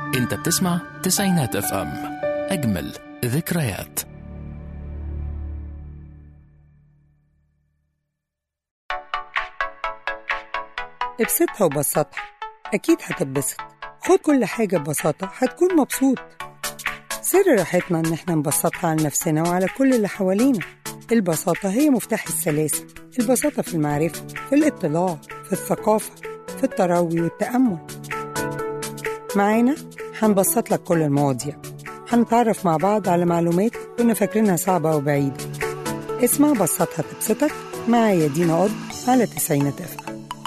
انت بتسمع تسعينات اف ام اجمل ذكريات ابسطها وبسطها أكيد هتتبسط خد كل حاجة ببساطة هتكون مبسوط سر راحتنا إن احنا نبسطها على نفسنا وعلى كل اللي حوالينا البساطة هي مفتاح السلاسة البساطة في المعرفة في الاطلاع في الثقافة في التروي والتأمل معانا هنبسط لك كل المواضيع هنتعرف مع بعض على معلومات كنا فاكرينها صعبة وبعيدة اسمع بسطها تبسطك معايا دينا قض على تسعينات أفهم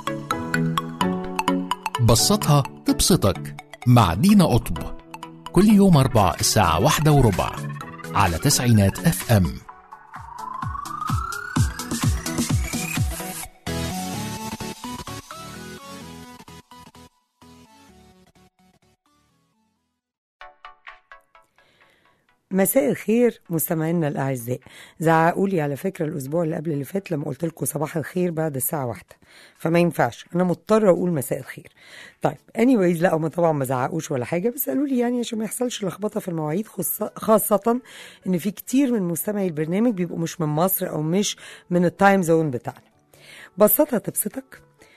بسطها تبسطك مع دينا قطب كل يوم أربع الساعة واحدة وربع على تسعينات اف ام مساء الخير مستمعينا الاعزاء زعقوا لي على فكره الاسبوع اللي قبل اللي فات لما قلت لكم صباح الخير بعد الساعه واحدة فما ينفعش انا مضطره اقول مساء الخير طيب اني anyway لا هم طبعا ما زعقوش ولا حاجه بس قالوا لي يعني عشان ما يحصلش لخبطه في المواعيد خص- خاصه ان في كتير من مستمعي البرنامج بيبقوا مش من مصر او مش من التايم زون بتاعنا بسطها تبسطك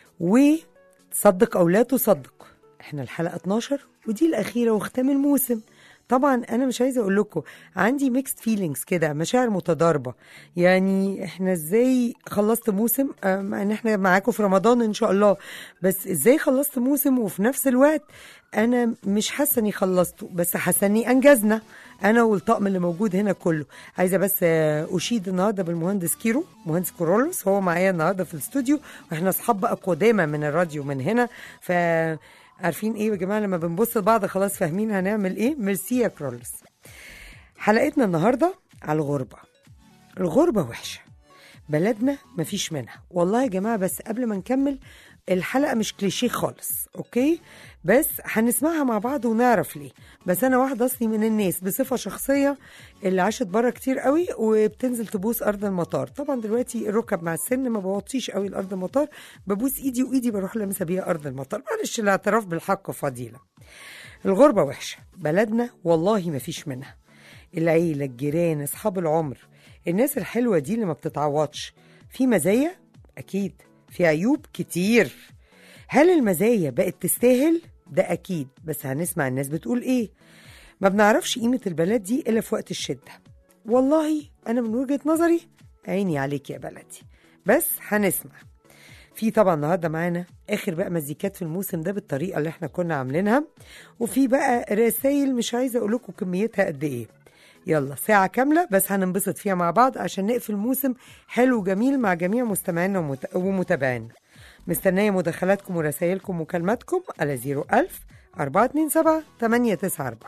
وتصدق او لا تصدق احنا الحلقه 12 ودي الاخيره وختام الموسم طبعا انا مش عايزه اقول لكم عندي ميكست فيلينجز كده مشاعر متضاربه يعني احنا ازاي خلصت موسم آه، مع ان احنا معاكم في رمضان ان شاء الله بس ازاي خلصت موسم وفي نفس الوقت انا مش حاسه اني خلصته بس حاسه اني انجزنا انا والطقم اللي موجود هنا كله عايزه بس آه، اشيد النهارده بالمهندس كيرو مهندس كورولوس هو معايا النهارده في الاستوديو واحنا اصحاب بقى قدامى من الراديو من هنا ف عارفين ايه يا جماعه لما بنبص لبعض خلاص فاهمين هنعمل ايه ميرسي يا كرولوس حلقتنا النهارده على الغربه الغربه وحشه بلدنا مفيش منها والله يا جماعه بس قبل ما نكمل الحلقه مش كليشيه خالص اوكي بس هنسمعها مع بعض ونعرف ليه بس انا واحده اصلي من الناس بصفه شخصيه اللي عاشت بره كتير قوي وبتنزل تبوس ارض المطار طبعا دلوقتي الركب مع السن ما بوطيش قوي الارض المطار ببوس ايدي وايدي بروح لامسه بيها ارض المطار معلش الاعتراف بالحق فضيله الغربه وحشه بلدنا والله مفيش منها العيلة الجيران أصحاب العمر الناس الحلوة دي اللي ما بتتعوضش في مزايا أكيد في عيوب كتير هل المزايا بقت تستاهل؟ ده أكيد بس هنسمع الناس بتقول إيه ما بنعرفش قيمة البلد دي إلا في وقت الشدة والله أنا من وجهة نظري عيني عليك يا بلدي بس هنسمع في طبعا النهارده معانا اخر بقى مزيكات في الموسم ده بالطريقه اللي احنا كنا عاملينها وفي بقى رسائل مش عايزه اقول لكم كميتها قد ايه يلا ساعة كاملة بس هننبسط فيها مع بعض عشان نقفل موسم حلو وجميل مع جميع مستمعينا ومت- ومتابعينا مستنية مداخلاتكم ورسائلكم ومكالماتكم على 01000 427 894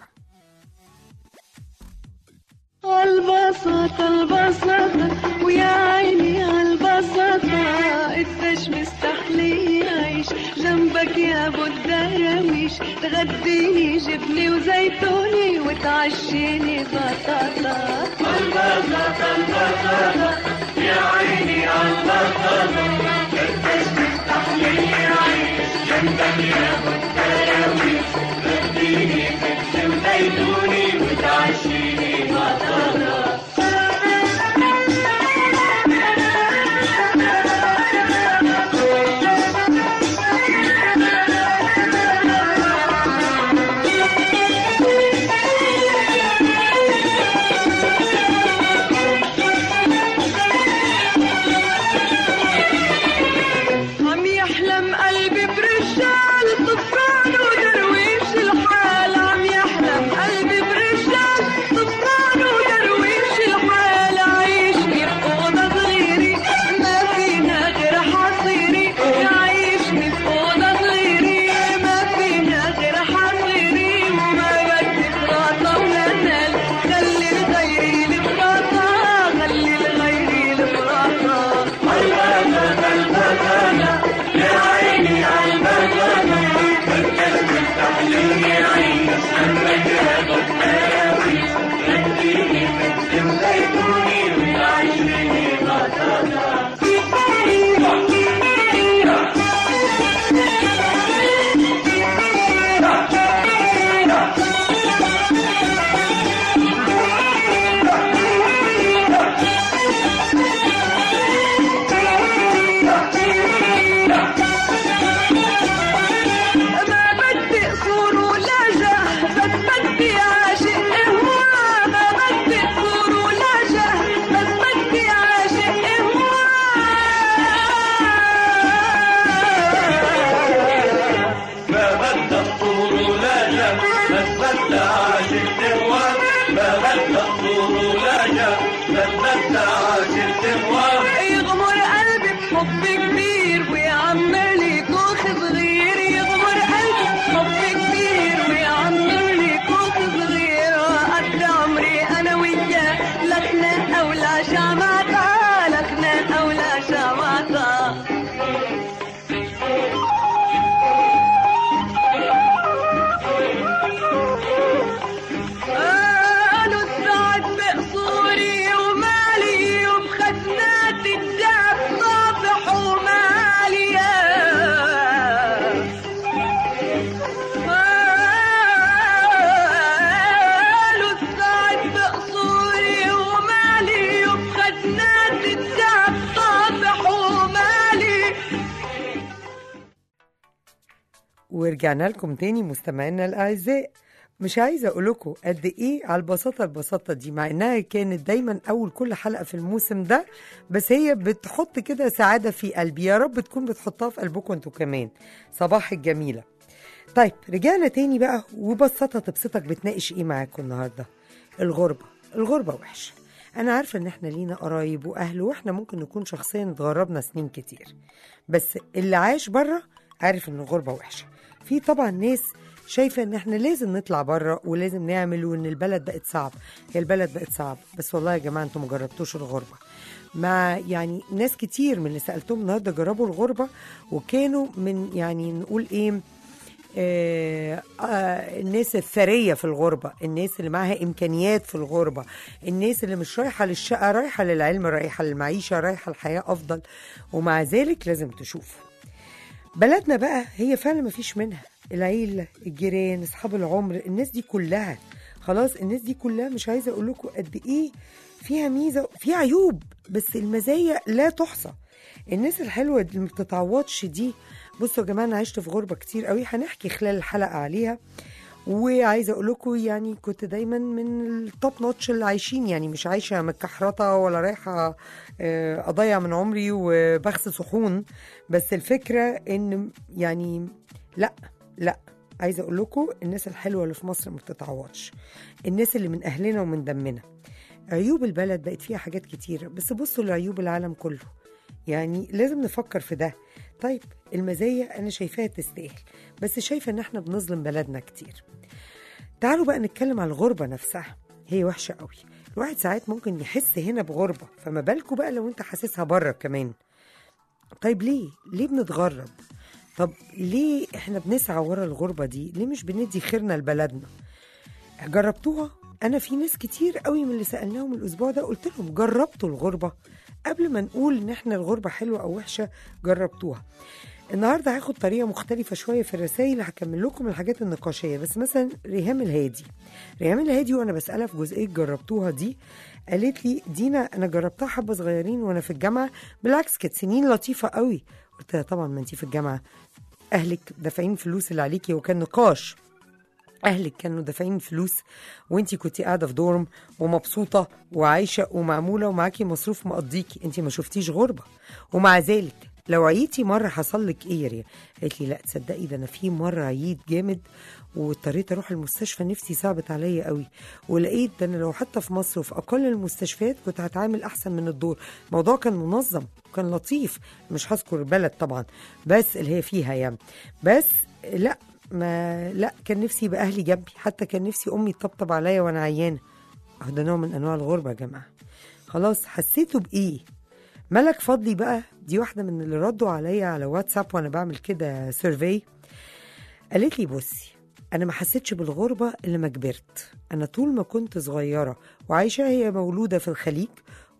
البساطة البساطة ويا عيني عالبساطة قديش مستحلي يعيش جنبك يا ابو الدراويش تغديني جبني وزيتوني وتعشيني بطاطا ورجعنا لكم تاني مستمعينا الاعزاء مش عايزه اقول لكم قد ايه على البساطه البساطه دي مع انها كانت دايما اول كل حلقه في الموسم ده بس هي بتحط كده سعاده في قلبي يا رب تكون بتحطها في قلبكم انتوا كمان صباح الجميله طيب رجعنا تاني بقى وبساطه تبسطك بتناقش ايه معاكم النهارده الغربه الغربه وحشه انا عارفه ان احنا لينا قرايب واهل واحنا ممكن نكون شخصيا اتغربنا سنين كتير بس اللي عايش بره عارف ان الغربه وحشه في طبعا ناس شايفه ان احنا لازم نطلع بره ولازم نعمل وان البلد بقت صعب هي البلد بقت صعب بس والله يا جماعه انتم ما جربتوش الغربه مع يعني ناس كتير من اللي سالتهم النهارده جربوا الغربه وكانوا من يعني نقول ايه آه آه الناس الثريه في الغربه الناس اللي معاها امكانيات في الغربه الناس اللي مش رايحه للشقه رايحه للعلم رايحه للمعيشه رايحه الحياه افضل ومع ذلك لازم تشوفوا بلدنا بقى هي فعلا ما فيش منها العيلة الجيران اصحاب العمر الناس دي كلها خلاص الناس دي كلها مش عايزه اقول لكم قد ايه فيها ميزه فيها عيوب بس المزايا لا تحصى الناس الحلوه اللي ما بتتعوضش دي بصوا يا جماعه انا عشت في غربه كتير قوي هنحكي خلال الحلقه عليها وعايزه اقول لكم يعني كنت دايما من التوب نوتش اللي عايشين يعني مش عايشه متكحرطه ولا رايحه آه، اضيع من عمري وبغسل صحون بس الفكره ان يعني لا لا عايزه اقول لكم الناس الحلوه اللي في مصر ما بتتعوضش الناس اللي من اهلنا ومن دمنا عيوب البلد بقت فيها حاجات كتيره بس بصوا لعيوب العالم كله يعني لازم نفكر في ده طيب المزايا انا شايفاها تستاهل بس شايفه ان احنا بنظلم بلدنا كتير تعالوا بقى نتكلم على الغربه نفسها هي وحشه قوي الواحد ساعات ممكن يحس هنا بغربه فما بالكوا بقى لو انت حاسسها بره كمان طيب ليه ليه بنتغرب طب ليه احنا بنسعى ورا الغربه دي ليه مش بندي خيرنا لبلدنا جربتوها انا في ناس كتير قوي من اللي سالناهم الاسبوع ده قلت لهم جربتوا الغربه قبل ما نقول ان احنا الغربه حلوه او وحشه جربتوها النهارده هاخد طريقه مختلفه شويه في الرسائل هكمل لكم الحاجات النقاشيه بس مثلا ريهام الهادي ريهام الهادي وانا بسالها في جزئيه جربتوها دي قالت لي دينا انا جربتها حبه صغيرين وانا في الجامعه بالعكس كانت سنين لطيفه قوي قلت لها طبعا ما انت في الجامعه اهلك دافعين فلوس اللي عليكي وكان نقاش اهلك كانوا دافعين فلوس وانتي كنتي قاعده في دورم ومبسوطه وعايشه ومعموله ومعاكي مصروف مقضيكي انتي ما شفتيش غربه ومع ذلك لو عيتي مره حصل لك ايه يا ريا قالت لي لا تصدقي ده انا في مره عييت جامد واضطريت اروح المستشفى نفسي صعبت عليا قوي ولقيت ده انا لو حتى في مصر وفي اقل المستشفيات كنت هتعامل احسن من الدور الموضوع كان منظم كان لطيف مش هذكر البلد طبعا بس اللي هي فيها يعني بس لا ما لا كان نفسي يبقى اهلي جنبي حتى كان نفسي امي تطبطب عليا وانا عيانه اهو ده نوع من انواع الغربه يا جماعه خلاص حسيتوا بايه ملك فضلي بقى دي واحده من اللي ردوا عليا على واتساب وانا بعمل كده سيرفي قالت لي بصي انا ما حسيتش بالغربه الا ما كبرت انا طول ما كنت صغيره وعايشه هي مولوده في الخليج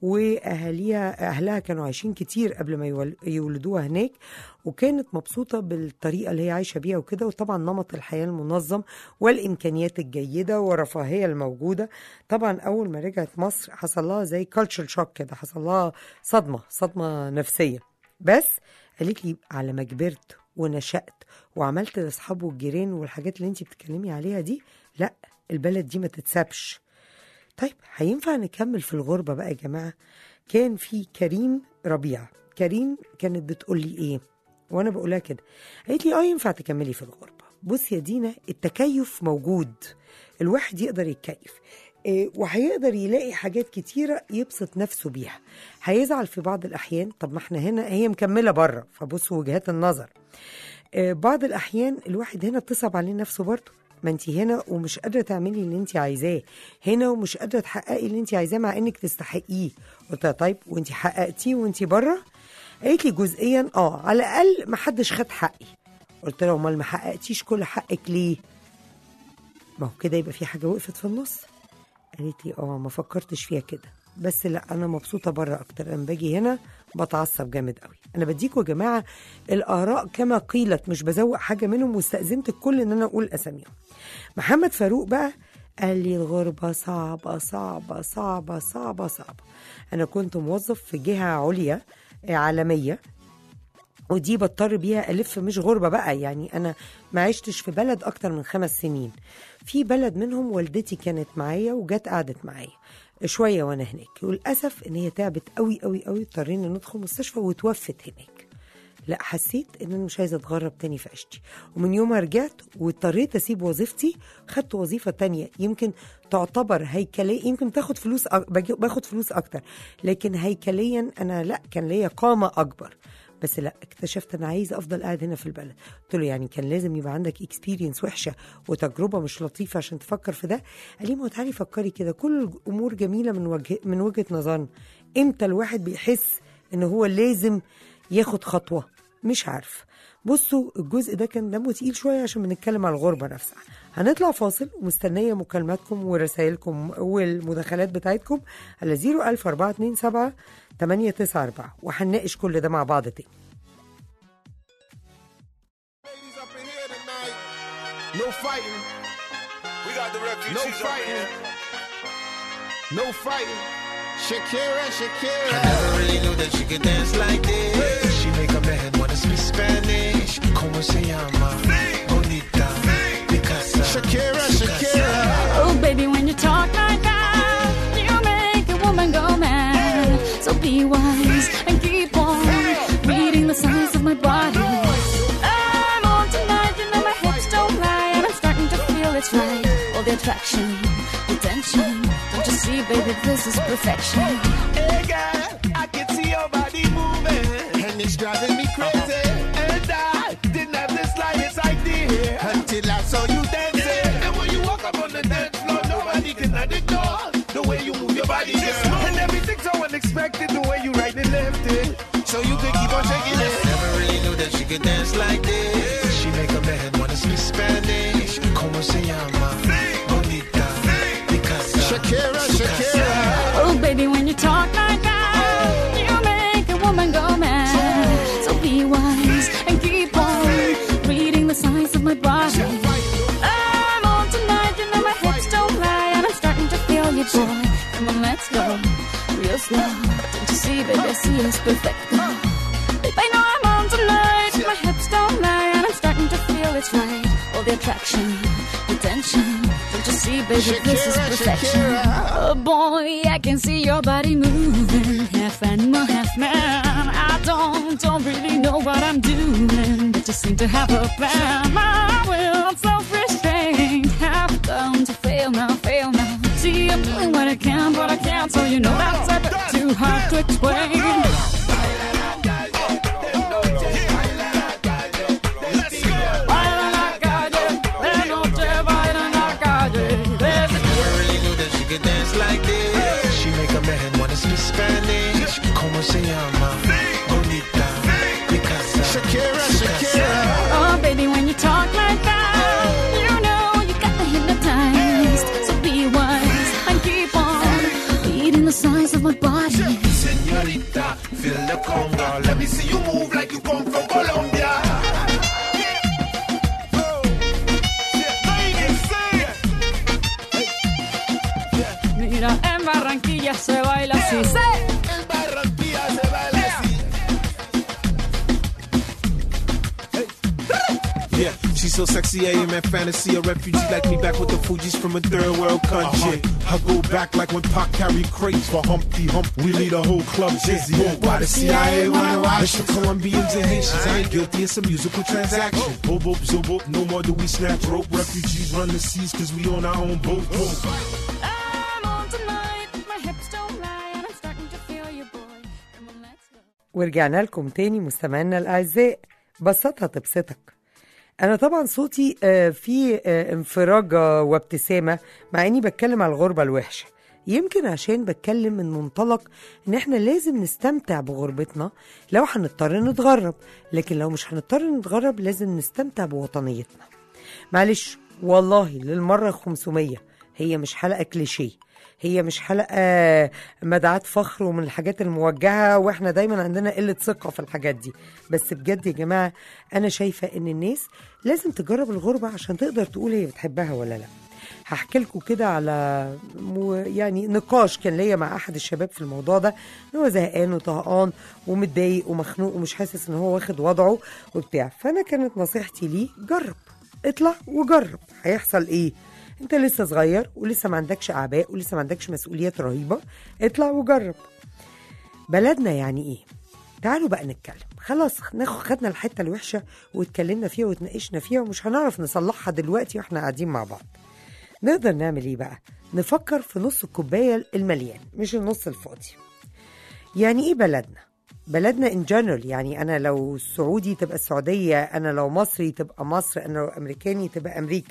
واهاليها اهلها كانوا عايشين كتير قبل ما يول- يولدوها هناك وكانت مبسوطه بالطريقه اللي هي عايشه بيها وكده وطبعا نمط الحياه المنظم والامكانيات الجيده والرفاهيه الموجوده طبعا اول ما رجعت مصر حصل لها زي كالتشر شوك كده حصل لها صدمه صدمه نفسيه بس قالت لي على ما كبرت ونشأت وعملت الاصحاب والجيران والحاجات اللي انت بتتكلمي عليها دي لا البلد دي ما تتسابش طيب هينفع نكمل في الغربة بقى يا جماعة كان في كريم ربيع كريم كانت بتقول لي ايه وانا بقولها كده قالت لي اه ينفع تكملي في الغربة بص يا دينا التكيف موجود الواحد يقدر يتكيف إيه، وهيقدر يلاقي حاجات كتيرة يبسط نفسه بيها هيزعل في بعض الأحيان طب ما احنا هنا هي مكملة بره فبصوا وجهات النظر آه، بعض الاحيان الواحد هنا بتصعب عليه نفسه برضه ما انت هنا ومش قادره تعملي اللي انت عايزاه هنا ومش قادره تحققي اللي انت عايزاه مع انك تستحقيه قلت لها طيب وانت حققتيه وانت بره قالت لي جزئيا اه على الاقل ما حدش خد حقي قلت لها امال ما حققتيش كل حقك ليه ما هو كده يبقى في حاجه وقفت في النص قالت لي اه ما فكرتش فيها كده بس لا انا مبسوطه بره اكتر انا باجي هنا بتعصب جامد قوي انا بديكوا يا جماعه الاراء كما قيلت مش بزوق حاجه منهم واستاذنت الكل ان انا اقول اساميهم محمد فاروق بقى قال لي الغربة صعبة صعبة صعبة صعبة صعبة أنا كنت موظف في جهة عليا عالمية ودي بضطر بيها الف مش غربه بقى يعني انا ما عشتش في بلد اكتر من خمس سنين في بلد منهم والدتي كانت معايا وجت قعدت معايا شويه وانا هناك وللاسف ان هي تعبت قوي قوي قوي اضطرينا ندخل مستشفى وتوفت هناك لا حسيت ان انا مش عايزه اتغرب تاني في عيشتي ومن يومها رجعت واضطريت اسيب وظيفتي خدت وظيفه تانية يمكن تعتبر هيكليا يمكن تاخد فلوس أ... باجي- باخد فلوس اكتر لكن هيكليا انا لا كان ليا قامه اكبر بس لا اكتشفت انا عايزه افضل قاعد هنا في البلد قلت له يعني كان لازم يبقى عندك اكسبيرينس وحشه وتجربه مش لطيفه عشان تفكر في ده قال لي ما هو تعالي فكري كده كل الامور جميله من وجه من وجهه نظرنا امتى الواحد بيحس ان هو لازم ياخد خطوه مش عارف بصوا الجزء ده كان دمه تقيل شويه عشان بنتكلم على الغربه نفسها هنطلع فاصل ومستنيه مكالماتكم ورسائلكم والمداخلات بتاعتكم على 01427 894 وهنناقش كل ده مع بعض تاني Ladies up in here tonight. No fighting. We got the No refugees up fighting. here. No fighting. Shakira, Shakira. I never really knew that she could dance like this. She make a man wanna speak Spanish. Como se llama? Bonita. Picasa. Shakira, Shakira. Oh, baby, when you talk like that, you make a woman go mad. So be wise and keep on reading the signs of my body. I'm on tonight, you know my hips don't lie, and I'm starting to feel it's right. All the attraction, the tension. Don't you see, baby, this is perfection. Hey girl, I can see your body moving. And it's driving me crazy. And I didn't have the slightest idea. Until I saw you dancing. And when you walk up on the dance floor, nobody can ignore the way you move your body, girl. And everything's so unexpected, the way you right and left it. So you could keep on shaking it. Never really knew that she could dance like this. She make a man wanna speak Spanish. Como se llama? Bonita. Picasa. Shakira, Shakira. Oh, baby, when you talk like that, you make a woman go mad. So be wise and keep on reading the signs of my body. I'm on tonight, you know my hips don't lie, and I'm starting to feel you, boy. Come on, let's go real slow. Don't you see, baby, I see it's perfect. Babe, I know I'm on tonight, my hips don't lie, and I'm starting to feel it's right. All the attraction, the tension. Don't you see, baby, this is Shakira, perfection. Shakira. Oh boy, I can see your body moving, half animal, half man. I don't, don't really know what I'm doing, but just seem to have a plan. My will, self-restraint, have come to fail now, fail now. See, I'm doing what I can, but I can't, so you know that's a bit too hard to explain. Baila en la calle, de noche baila en la calle. There's a Never really knew that she could dance like this. She make a man wanna speak Spanish. Como se llama? Bonita. Picasa. Shakira, Shakira. Oh, baby, when you talk like that, you know you got me hypnotized. So be wise and keep on reading the signs of my body. Señorita, feel the conga. Let me see you move like you come from Colombia. Mira, en Barranquilla se baila así. ¡Sí! En Barranquilla se baila así. Yeah, she's so sexy, I am at fantasy. A refugee like me back with the Fuji's from a third world country. I go back like when Pac carried crates for Humpty Hump. We lead a whole club dizzy. Why the CIA wanna watch? It's for Colombians and Haitians. I ain't guilty, it's a musical transaction. Boop, boop, zoop, boop. No more do we snatch rope. Refugees run the seas cause we on our own boat. boat. I'm on tonight, my hips don't lie, and I'm starting to feel you, boy. Come on, let's go. ورجعنا لكم تاني مستمعينا الاعزاء بسطها تبسطك انا طبعا صوتي آه، فيه آه، انفراجه وابتسامه مع اني بتكلم على الغربه الوحشه يمكن عشان بتكلم من منطلق ان احنا لازم نستمتع بغربتنا لو هنضطر نتغرب لكن لو مش هنضطر نتغرب لازم نستمتع بوطنيتنا معلش والله للمرة 500 هي مش حلقة كليشيه هي مش حلقة مدعاة فخر ومن الحاجات الموجهة واحنا دايما عندنا قلة ثقة في الحاجات دي بس بجد يا جماعة أنا شايفة إن الناس لازم تجرب الغربة عشان تقدر تقول هي بتحبها ولا لا هحكي لكم كده على مو يعني نقاش كان ليا مع احد الشباب في الموضوع ده ان هو زهقان وطهقان ومتضايق ومخنوق ومش حاسس ان هو واخد وضعه وبتاع فانا كانت نصيحتي ليه جرب اطلع وجرب هيحصل ايه انت لسه صغير ولسه ما عندكش اعباء ولسه ما عندكش مسؤوليات رهيبه اطلع وجرب بلدنا يعني ايه تعالوا بقى نتكلم خلاص ناخد خدنا الحته الوحشه واتكلمنا فيها واتناقشنا فيها ومش هنعرف نصلحها دلوقتي واحنا قاعدين مع بعض نقدر نعمل ايه بقى نفكر في نص الكوبايه المليان مش النص الفاضي يعني ايه بلدنا بلدنا ان جنرال يعني انا لو سعودي تبقى السعوديه انا لو مصري تبقى مصر انا لو امريكاني تبقى امريكا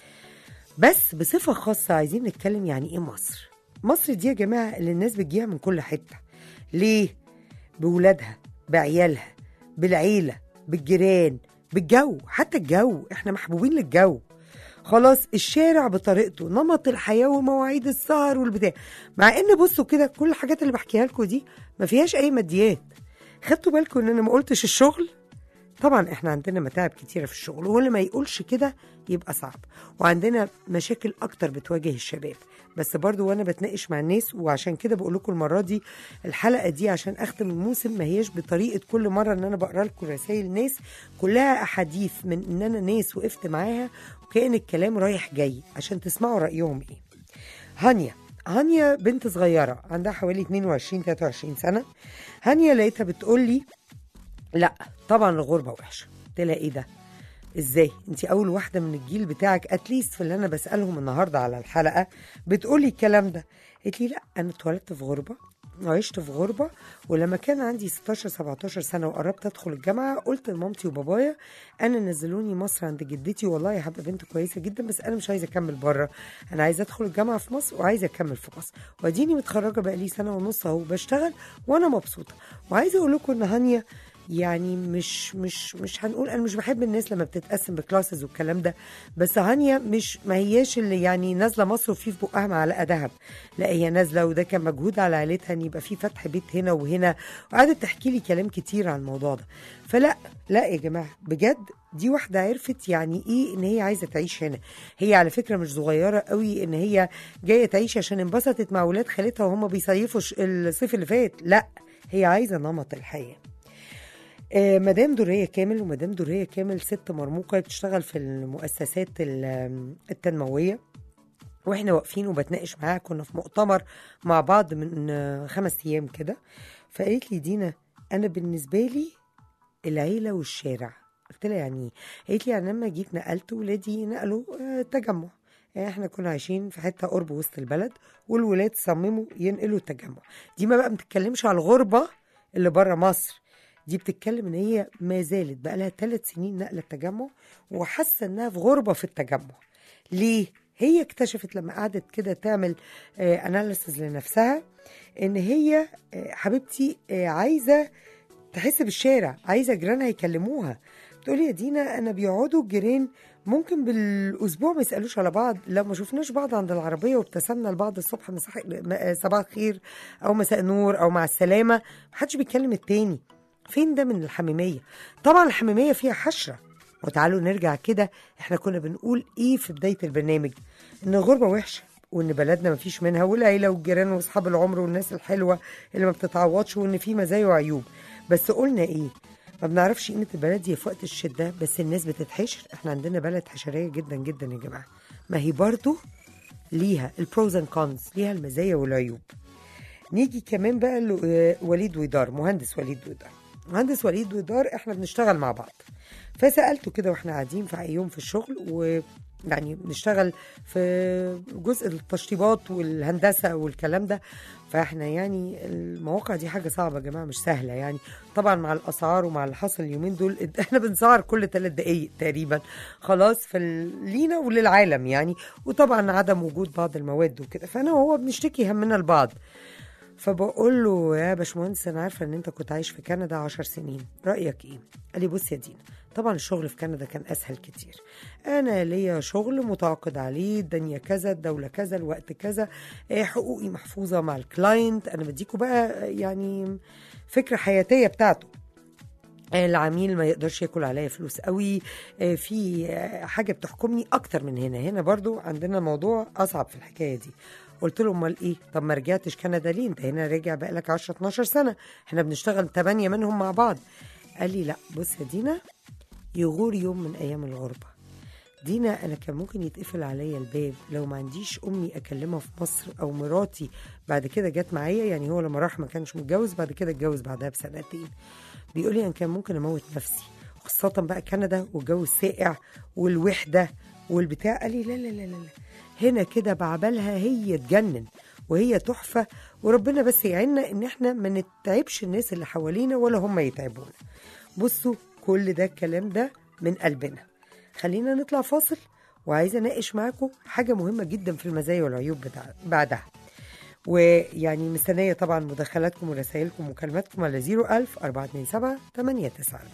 بس بصفه خاصه عايزين نتكلم يعني ايه مصر مصر دي يا جماعه اللي الناس بتجيها من كل حته ليه بولادها بعيالها بالعيله بالجيران بالجو حتى الجو احنا محبوبين للجو خلاص الشارع بطريقته نمط الحياه ومواعيد السهر والبتاع مع ان بصوا كده كل الحاجات اللي بحكيها لكم دي ما فيهاش اي ماديات خدتوا بالكم ان انا ما قلتش الشغل طبعا احنا عندنا متاعب كتيره في الشغل واللي ما يقولش كده يبقى صعب وعندنا مشاكل اكتر بتواجه الشباب بس برضو وانا بتناقش مع الناس وعشان كده بقول لكم المره دي الحلقه دي عشان اختم الموسم ما هياش بطريقه كل مره ان انا بقرا لكم رسائل ناس كلها احاديث من ان انا ناس وقفت معاها وكان الكلام رايح جاي عشان تسمعوا رايهم ايه هانيا هانيا بنت صغيره عندها حوالي 22 23 سنه هانيا لقيتها بتقول لي لا طبعا الغربه وحشه قلت لها ايه ده ازاي انت اول واحده من الجيل بتاعك اتليست في اللي انا بسالهم النهارده على الحلقه بتقولي الكلام ده قالت لي لا انا اتولدت في غربه وعشت في غربة ولما كان عندي 16 17 سنة وقربت أدخل الجامعة قلت لمامتي وبابايا أنا نزلوني مصر عند جدتي والله يا حبة بنت كويسة جدا بس أنا مش عايزة أكمل بره أنا عايزة أدخل الجامعة في مصر وعايزة أكمل في مصر وأديني متخرجة بقالي سنة ونص أهو بشتغل وأنا مبسوطة وعايزة أقول لكم إن هانية يعني مش مش مش هنقول انا مش بحب الناس لما بتتقسم بكلاسز والكلام ده بس هانيا مش ما هياش اللي يعني نازله مصر وفي في بقها معلقه ذهب لا هي نازله وده كان مجهود على عيلتها ان يبقى في فتح بيت هنا وهنا وقعدت تحكي لي كلام كتير عن الموضوع ده فلا لا يا جماعه بجد دي واحده عرفت يعني ايه ان هي عايزه تعيش هنا هي على فكره مش صغيره قوي ان هي جايه تعيش عشان انبسطت مع ولاد خالتها وهم بيصيفوا ش- الصيف اللي فات لا هي عايزه نمط الحياه آه، مدام درية كامل ومدام درية كامل ست مرموقة بتشتغل في المؤسسات ال- التنموية واحنا واقفين وبتناقش معاها كنا في مؤتمر مع بعض من آه، خمس ايام كده فقالت لي دينا انا بالنسبه لي العيله والشارع قلت لها يعني ايه قالت لي يعني لما جيت نقلت ولادي نقلوا آه، تجمع يعني احنا كنا عايشين في حته قرب وسط البلد والولاد صمموا ينقلوا التجمع دي ما بقى بتتكلمش على الغربه اللي بره مصر دي بتتكلم ان هي ما زالت بقى لها ثلاث سنين نقله التجمع وحاسه انها في غربه في التجمع ليه هي اكتشفت لما قعدت كده تعمل اناليسز لنفسها ان هي آه، حبيبتي آه، عايزه تحس بالشارع عايزه جيرانها يكلموها تقولي يا دينا انا بيقعدوا الجيران ممكن بالاسبوع ما يسالوش على بعض لو ما شفناش بعض عند العربيه وابتسمنا لبعض الصبح مساح... م- صباح الخير او مساء نور او مع السلامه محدش بيتكلم التاني فين ده من الحميميه طبعا الحميميه فيها حشره وتعالوا نرجع كده احنا كنا بنقول ايه في بدايه البرنامج ان الغربه وحشه وان بلدنا ما فيش منها والعيله والجيران واصحاب العمر والناس الحلوه اللي ما بتتعوضش وان في مزايا وعيوب بس قلنا ايه ما بنعرفش قيمه البلد دي في وقت الشده بس الناس بتتحشر احنا عندنا بلد حشريه جدا جدا يا جماعه ما هي برضو ليها البروز اند كونز ليها المزايا والعيوب نيجي كمان بقى لوليد ويدار مهندس وليد ويدار مهندس وليد ويدار احنا بنشتغل مع بعض فسالته كده واحنا قاعدين في يوم في الشغل و يعني بنشتغل في جزء التشطيبات والهندسه والكلام ده فاحنا يعني المواقع دي حاجه صعبه يا جماعه مش سهله يعني طبعا مع الاسعار ومع اللي حصل اليومين دول احنا بنسعر كل ثلاث دقائق تقريبا خلاص في ال- لينا وللعالم يعني وطبعا عدم وجود بعض المواد وكده فانا وهو بنشتكي همنا لبعض فبقول له يا باشمهندس انا عارفه ان انت كنت عايش في كندا عشر سنين رايك ايه قال لي بص يا دينا طبعا الشغل في كندا كان اسهل كتير انا ليا شغل متعاقد عليه الدنيا كذا الدوله كذا الوقت كذا آه، حقوقي محفوظه مع الكلاينت انا بديكوا بقى يعني فكره حياتيه بتاعته العميل ما يقدرش ياكل عليا فلوس قوي آه، في آه، حاجه بتحكمني اكتر من هنا هنا برضو عندنا موضوع اصعب في الحكايه دي قلت له امال ايه طب ما رجعتش كندا ليه انت هنا راجع بقالك 10 12 سنه احنا بنشتغل 8 منهم مع بعض قال لي لا بص يا دينا يغور يوم من ايام الغربه دينا انا كان ممكن يتقفل عليا الباب لو ما عنديش امي اكلمها في مصر او مراتي بعد كده جت معايا يعني هو لما راح ما كانش متجوز بعد كده اتجوز بعدها بسنتين بيقول لي انا كان ممكن اموت نفسي خاصة بقى كندا والجو الساقع والوحدة والبتاع قال لي لا لا لا لا لا. هنا كده بعبالها هي تجنن وهي تحفة وربنا بس يعيننا ان احنا ما نتعبش الناس اللي حوالينا ولا هم يتعبونا بصوا كل ده الكلام ده من قلبنا خلينا نطلع فاصل وعايزة اناقش معاكم حاجة مهمة جدا في المزايا والعيوب بتاع بعدها ويعني مستنية طبعا مداخلاتكم ورسائلكم ومكالماتكم على 01000 427 894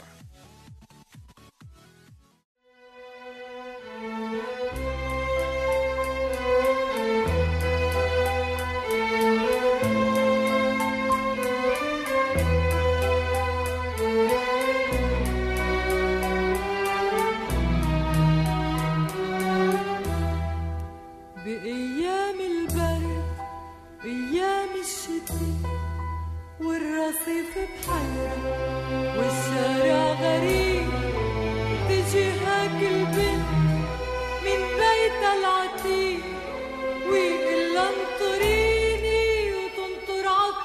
بأيام البرد أيام الشتاء والرصيف بحيرة والشارع غريب تجي هاك البنت من بيتها العتيق ويقول لها انطريني وتنطر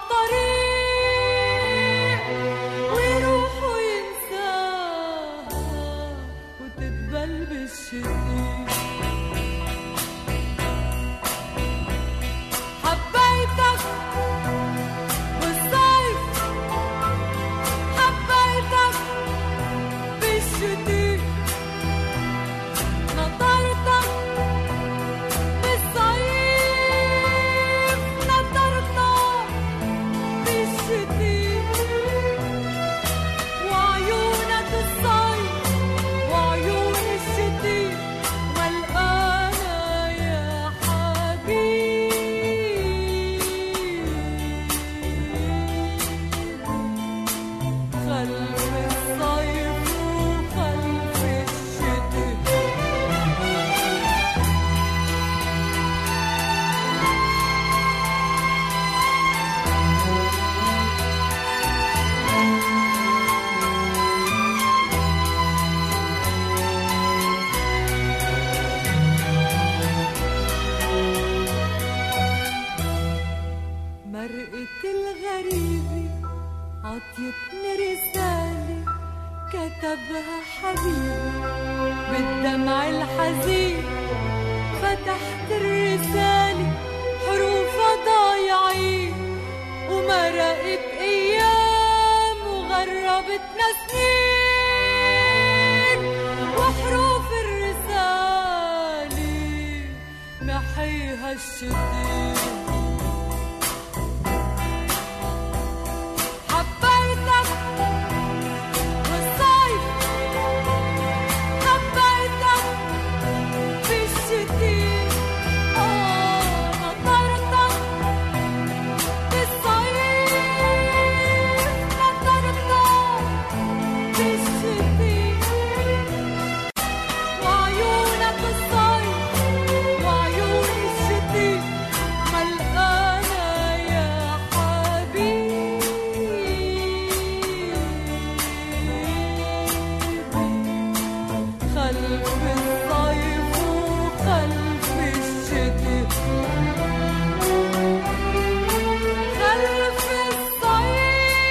عالطريق ويروح وينساها وتدبل بالشتيق حبيتك بالصيف حبيتك بالشتي نطرتك بالصيف نطرتك بالشتي وعيونك الصيف وعيون الشتي ملقانة يا حبيبي خلف الصيف وخلف الشتي مرقة الغريبة عطيتني رسالة كتبها حبيبي بالدمع الحزين فتحت الرسالة حروفها ضايعين ومرقت أيام وغربتنا سنين وحروف الرسالة محيها الشتيت حبيتك بالصيف حبيتك بالشتي آه نطرتك بالصيف نطرتك بالشتي وعيونك الصيف وعيون الشتي ملقانة يا حبيبي خلف الصيف وخلف الشتي خلف الصيف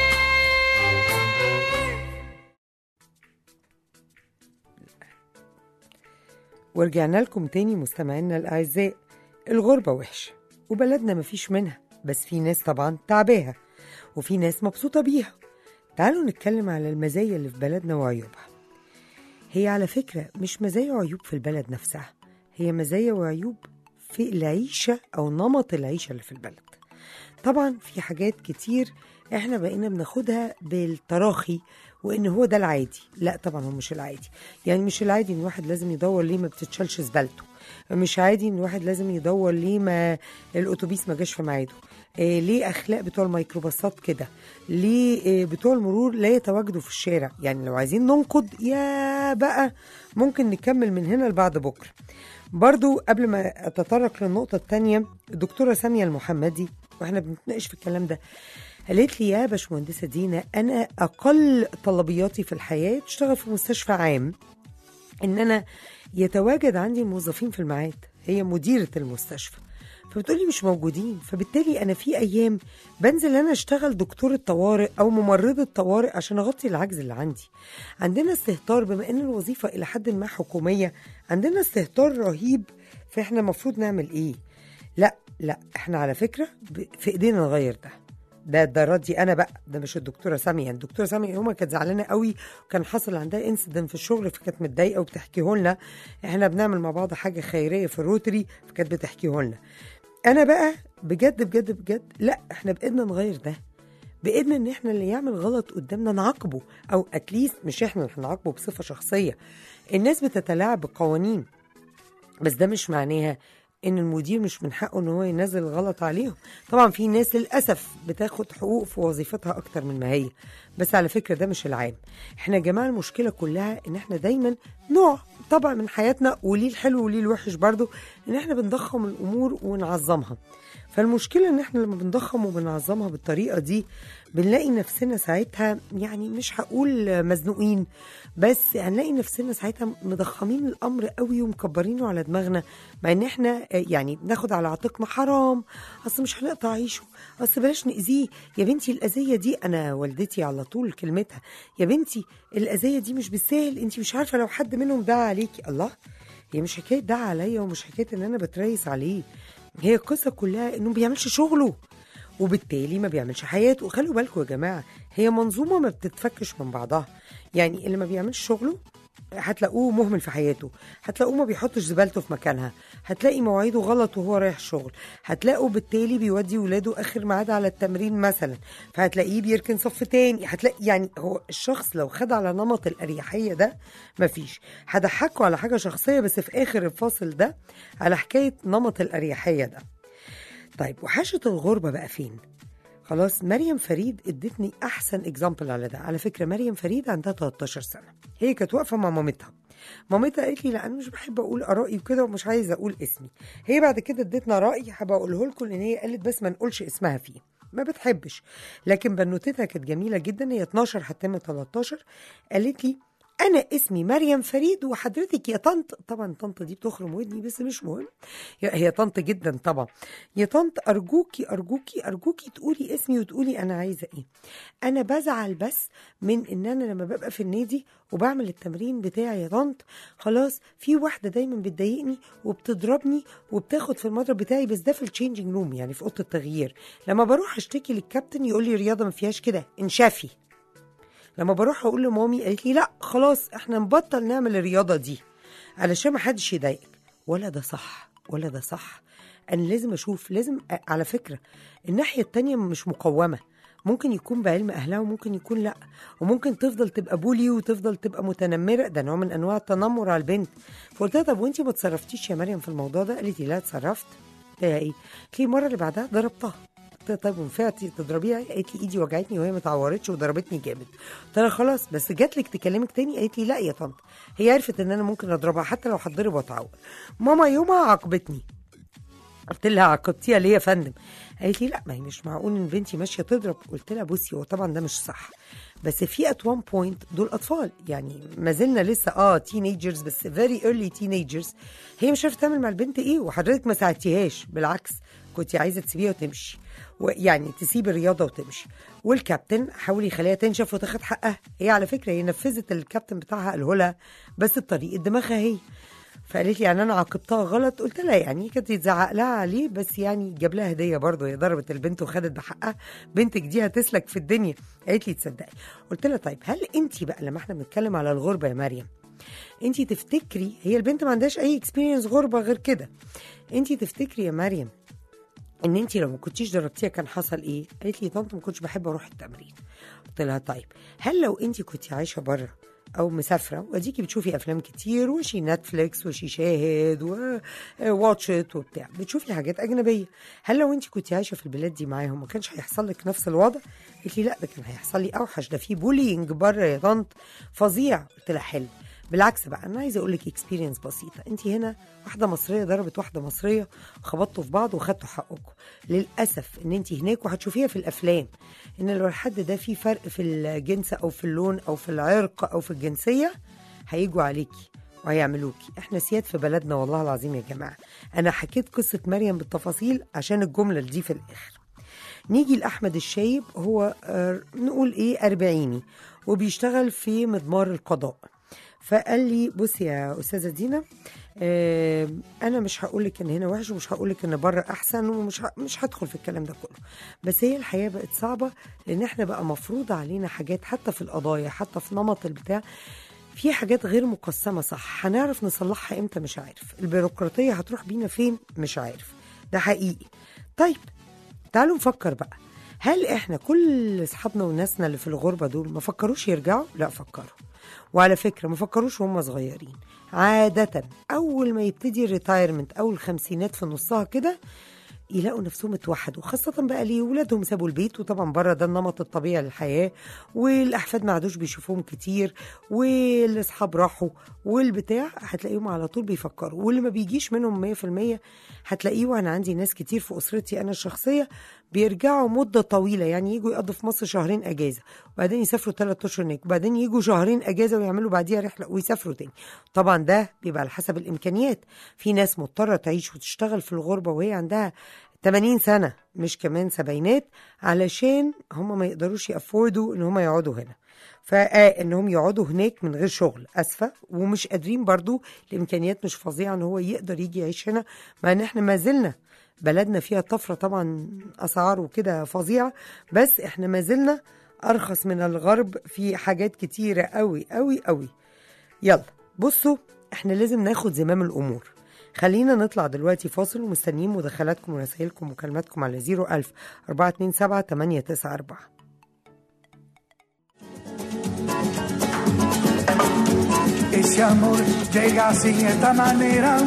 ورجعنا لكم تاني مستمعينا الأعزاء الغربة وحشة وبلدنا مفيش منها بس في ناس طبعا تعباها وفي ناس مبسوطة بيها تعالوا نتكلم على المزايا اللي في بلدنا وعيوبها هي على فكرة مش مزايا وعيوب في البلد نفسها هي مزايا وعيوب في العيشة أو نمط العيشة اللي في البلد طبعا في حاجات كتير احنا بقينا بناخدها بالتراخي وان هو ده العادي لا طبعا هو مش العادي يعني مش العادي ان واحد لازم يدور ليه ما بتتشالش زبالته مش عادي ان واحد لازم يدور ليه ما الاتوبيس ما جاش في ميعاده آه ليه اخلاق بتوع الميكروباصات كده ليه آه بتوع المرور لا يتواجدوا في الشارع يعني لو عايزين ننقد يا بقى ممكن نكمل من هنا لبعد بكره برضو قبل ما اتطرق للنقطه الثانيه الدكتوره ساميه المحمدي واحنا بنتناقش في الكلام ده قالت لي يا باشمهندسه دينا انا اقل طلبياتي في الحياه تشتغل في مستشفى عام ان انا يتواجد عندي الموظفين في الميعاد هي مديره المستشفى فبتقولي مش موجودين فبالتالي انا في ايام بنزل انا اشتغل دكتور الطوارئ او ممرضه طوارئ عشان اغطي العجز اللي عندي عندنا استهتار بما ان الوظيفه الى حد ما حكوميه عندنا استهتار رهيب فاحنا المفروض نعمل ايه لا لا احنا على فكره ب- في ايدينا نغير ده ده ده ردي انا بقى ده مش الدكتوره ساميه الدكتوره ساميه يومها كانت زعلانه قوي وكان حصل عندها انسيدنت في الشغل فكانت متضايقه وبتحكيه لنا احنا بنعمل مع بعض حاجه خيريه في الروتري فكانت بتحكيه لنا انا بقى بجد بجد بجد لا احنا بايدنا نغير ده بايدنا ان احنا اللي يعمل غلط قدامنا نعاقبه او اتليست مش احنا اللي هنعاقبه بصفه شخصيه الناس بتتلاعب بالقوانين بس ده مش معناها ان المدير مش من حقه ان هو ينزل الغلط عليهم طبعا في ناس للاسف بتاخد حقوق في وظيفتها اكتر من ما هي بس على فكره ده مش العام احنا يا جماعه المشكله كلها ان احنا دايما نوع طبع من حياتنا وليه الحلو وليه الوحش برضو ان احنا بنضخم الامور ونعظمها فالمشكله ان احنا لما بنضخم وبنعظمها بالطريقه دي بنلاقي نفسنا ساعتها يعني مش هقول مزنوقين بس هنلاقي نفسنا ساعتها مضخمين الامر قوي ومكبرينه على دماغنا مع ان احنا آه، يعني بناخد على عاتقنا حرام اصل مش هنقطع عيشه اصل بلاش ناذيه يا بنتي الاذيه دي انا والدتي على طول كلمتها يا بنتي الاذيه دي مش بالسهل انت مش عارفه لو حد منهم دعا عليكي الله هي مش حكايه دعا عليا ومش حكايه ان انا بتريس عليه هي القصه كلها انه ما بيعملش شغله وبالتالي ما بيعملش حياته خلوا بالكم يا جماعه هي منظومه ما بتتفكش من بعضها يعني اللي ما بيعملش شغله هتلاقوه مهمل في حياته هتلاقوه ما بيحطش زبالته في مكانها هتلاقي مواعيده غلط وهو رايح الشغل هتلاقوا بالتالي بيودي ولاده اخر ميعاد على التمرين مثلا فهتلاقيه بيركن صف تاني هتلاقي يعني هو الشخص لو خد على نمط الاريحيه ده مفيش هضحكوا على حاجه شخصيه بس في اخر الفاصل ده على حكايه نمط الاريحيه ده طيب وحاشة الغربة بقى فين؟ خلاص مريم فريد ادتني احسن اكزامبل على ده على فكره مريم فريد عندها 13 سنه هي كانت واقفه مع مامتها مامتها قالت لي لا انا مش بحب اقول ارائي وكده ومش عايزه اقول اسمي هي بعد كده ادتنا راي هبقى اقوله لكم لان هي قالت بس ما نقولش اسمها فيه ما بتحبش لكن بنوتتها كانت جميله جدا هي 12 هتتم 13 قالت لي انا اسمي مريم فريد وحضرتك يا طنط طبعا طنط دي بتخرم ودني بس مش مهم هي هي طنط جدا طبعا يا طنط ارجوكي ارجوكي ارجوكي تقولي اسمي وتقولي انا عايزه ايه انا بزعل بس من ان انا لما ببقى في النادي وبعمل التمرين بتاعي يا طنط خلاص في واحده دايما بتضايقني وبتضربني وبتاخد في المضرب بتاعي بس ده في التشينجينج روم يعني في اوضه التغيير لما بروح اشتكي للكابتن يقول لي رياضه ما فيهاش كده انشفي لما بروح اقول لمامي قالت لي لا خلاص احنا نبطل نعمل الرياضه دي علشان ما حدش يضايقك ولا ده صح ولا ده صح انا لازم اشوف لازم أ- على فكره الناحيه التانية مش مقومه ممكن يكون بعلم اهلها وممكن يكون لا وممكن تفضل تبقى بولي وتفضل تبقى متنمره ده نوع من انواع التنمر على البنت فقلت لها طب وانتي ما تصرفتيش يا مريم في الموضوع ده قالت لي لا اتصرفت قلت لها ايه قالت لي المره اللي بعدها ضربتها قلت لها طيب وانفعتي تضربيها قالت لي ايدي وجعتني وهي ما اتعورتش وضربتني جامد قلت لها خلاص بس جات لك تكلمك تاني قالت لي لا يا طنط هي عرفت ان انا ممكن اضربها حتى لو هتضرب واتعور ماما يومها عاقبتني قلت لها عاقبتيها ليه يا فندم قالت لي لا ما هي مش معقول ان بنتي ماشيه تضرب قلت لها بصي هو طبعا ده مش صح بس في ات وان بوينت دول اطفال يعني ما زلنا لسه اه تينيجرز بس فيري ايرلي تينيجرز هي مش عارفه تعمل مع البنت ايه وحضرتك ما ساعدتيهاش بالعكس كنت عايزه تسيبيها وتمشي ويعني تسيب الرياضه وتمشي والكابتن حاول يخليها تنشف وتاخد حقها هي على فكره هي نفذت الكابتن بتاعها قاله لها بس بطريقه دماغها هي فقالت لي يعني انا عاقبتها غلط قلت لها يعني كانت يتزعق لها عليه بس يعني جاب لها هديه برضه هي ضربت البنت وخدت بحقها بنتك دي هتسلك في الدنيا قالت لي تصدقي قلت لها طيب هل انت بقى لما احنا بنتكلم على الغربه يا مريم انت تفتكري هي البنت ما عندهاش اي اكسبيرينس غربه غير كده انت تفتكري يا مريم ان انت لو ما كنتيش ضربتيها كان حصل ايه قالت لي طنط ما كنتش بحب اروح التمرين قلت لها طيب هل لو انت كنت عايشه بره او مسافره واديكي بتشوفي افلام كتير وشي نتفليكس وشي شاهد وواتشت وبتاع بتشوفي حاجات اجنبيه هل لو انت كنت عايشه في البلاد دي معاهم ما كانش هيحصل لك نفس الوضع قالت لي لا ده كان هيحصل لي اوحش ده في بولينج بره يا طنط فظيع قلت لها حلو بالعكس بقى انا عايزه اقول لك اكسبيرينس بسيطه انت هنا واحده مصريه ضربت واحده مصريه خبطتوا في بعض وخدتوا حقكم للاسف ان انت هناك وهتشوفيها في الافلام ان لو الحد ده في فرق في الجنس او في اللون او في العرق او في الجنسيه هيجوا عليكي وهيعملوكي احنا سياد في بلدنا والله العظيم يا جماعه انا حكيت قصه مريم بالتفاصيل عشان الجمله دي في الاخر نيجي لأحمد الشايب هو آه، نقول إيه أربعيني وبيشتغل في مضمار القضاء فقال لي بصي يا أستاذة دينا آه، أنا مش هقولك إن هنا وحش ومش هقولك إن بره أحسن ومش ه- مش هدخل في الكلام ده كله بس هي الحياة بقت صعبة لأن إحنا بقى مفروض علينا حاجات حتى في القضايا حتى في نمط البتاع في حاجات غير مقسمة صح هنعرف نصلحها امتى مش عارف البيروقراطية هتروح بينا فين مش عارف ده حقيقي طيب تعالوا نفكر بقى هل احنا كل اصحابنا وناسنا اللي في الغربة دول ما فكروش يرجعوا؟ لا فكروا وعلى فكرة ما فكروش وهم صغيرين عادة أول ما يبتدي الريتايرمنت أو الخمسينات في نصها كده يلاقوا نفسهم اتوحدوا خاصة بقى ليه ولادهم سابوا البيت وطبعا بره ده النمط الطبيعي للحياة والأحفاد ما عادوش بيشوفوهم كتير والأصحاب راحوا والبتاع هتلاقيهم على طول بيفكروا واللي ما بيجيش منهم 100% هتلاقيه وأنا عندي ناس كتير في أسرتي أنا الشخصية بيرجعوا مدة طويلة يعني يجوا يقضوا في مصر شهرين أجازة وبعدين يسافروا ثلاث أشهر هناك وبعدين يجوا شهرين أجازة ويعملوا بعديها رحلة ويسافروا تاني طبعا ده بيبقى على حسب الإمكانيات في ناس مضطرة تعيش وتشتغل في الغربة وهي عندها 80 سنة مش كمان سبعينات علشان هم ما يقدروش يأفوردوا ان هم يقعدوا هنا فانهم يقعدوا هناك من غير شغل اسفه ومش قادرين برضو الامكانيات مش فظيعه ان هو يقدر يجي يعيش هنا مع ان احنا ما زلنا بلدنا فيها طفره طبعا اسعار وكده فظيعه بس احنا ما زلنا ارخص من الغرب في حاجات كتيره قوي قوي قوي يلا بصوا احنا لازم ناخد زمام الامور خلينا نطلع دلوقتي فاصل ومستنيين مداخلاتكم ورسائلكم ومكالماتكم على 01000 427 894 Ese amor llega así de esta manera,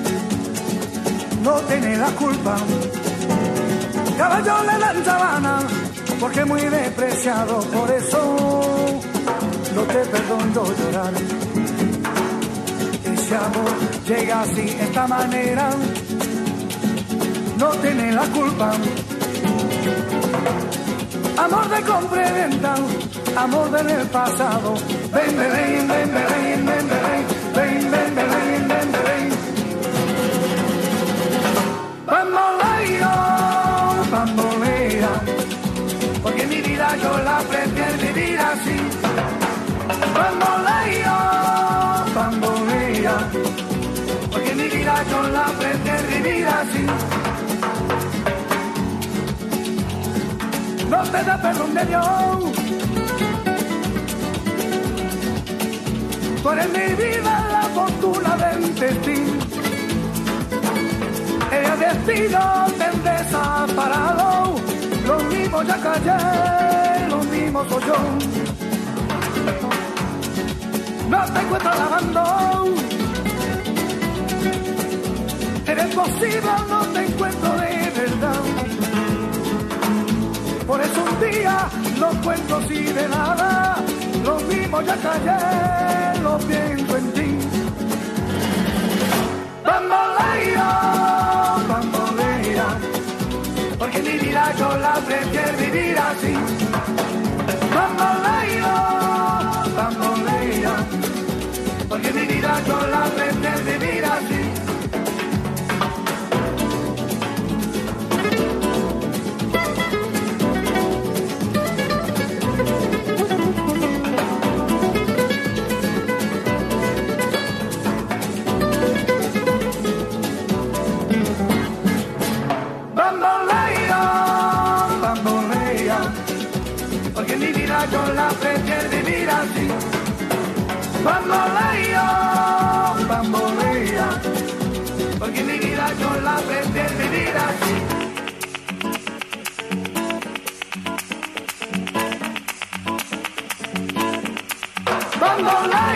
no tiene la culpa. Caballo le dan sabana, porque muy despreciado, por eso no te perdono llorar. Ese amor llega así de esta manera, no tiene la culpa. Amor de compra y venta, amor del pasado. Ven, ven, ven, ven, ven, ven, ven, ven, ven, ven, ven, ven, ven. Bamboleo, bambolea, porque mi vida yo la prefiero vivir así. Bamboleo, bambolea, porque mi vida yo la prefiero vivir así. no te da perdón de Dios. Tú eres mi vida, la fortuna del destino. El destino te han desamparado. Lo mismo ya callé, lo mismo soy yo. No te encuentro lavando. Eres posible, no te encuentro de verdad. Por eso un día lo cuento así de nada. Lo mismo ya callé, lo pienso en ti. Bambolea, bambolea. Porque mi vida yo la prefiero vivir así. Bambolea, bambolea. Porque mi vida yo la prefiero vivir así. Bambolea, bambolea, porque mi vida yo la prefiero vivir así. Bambolea, bambolea, porque mi vida yo la prefiero vivir así. Bambolea,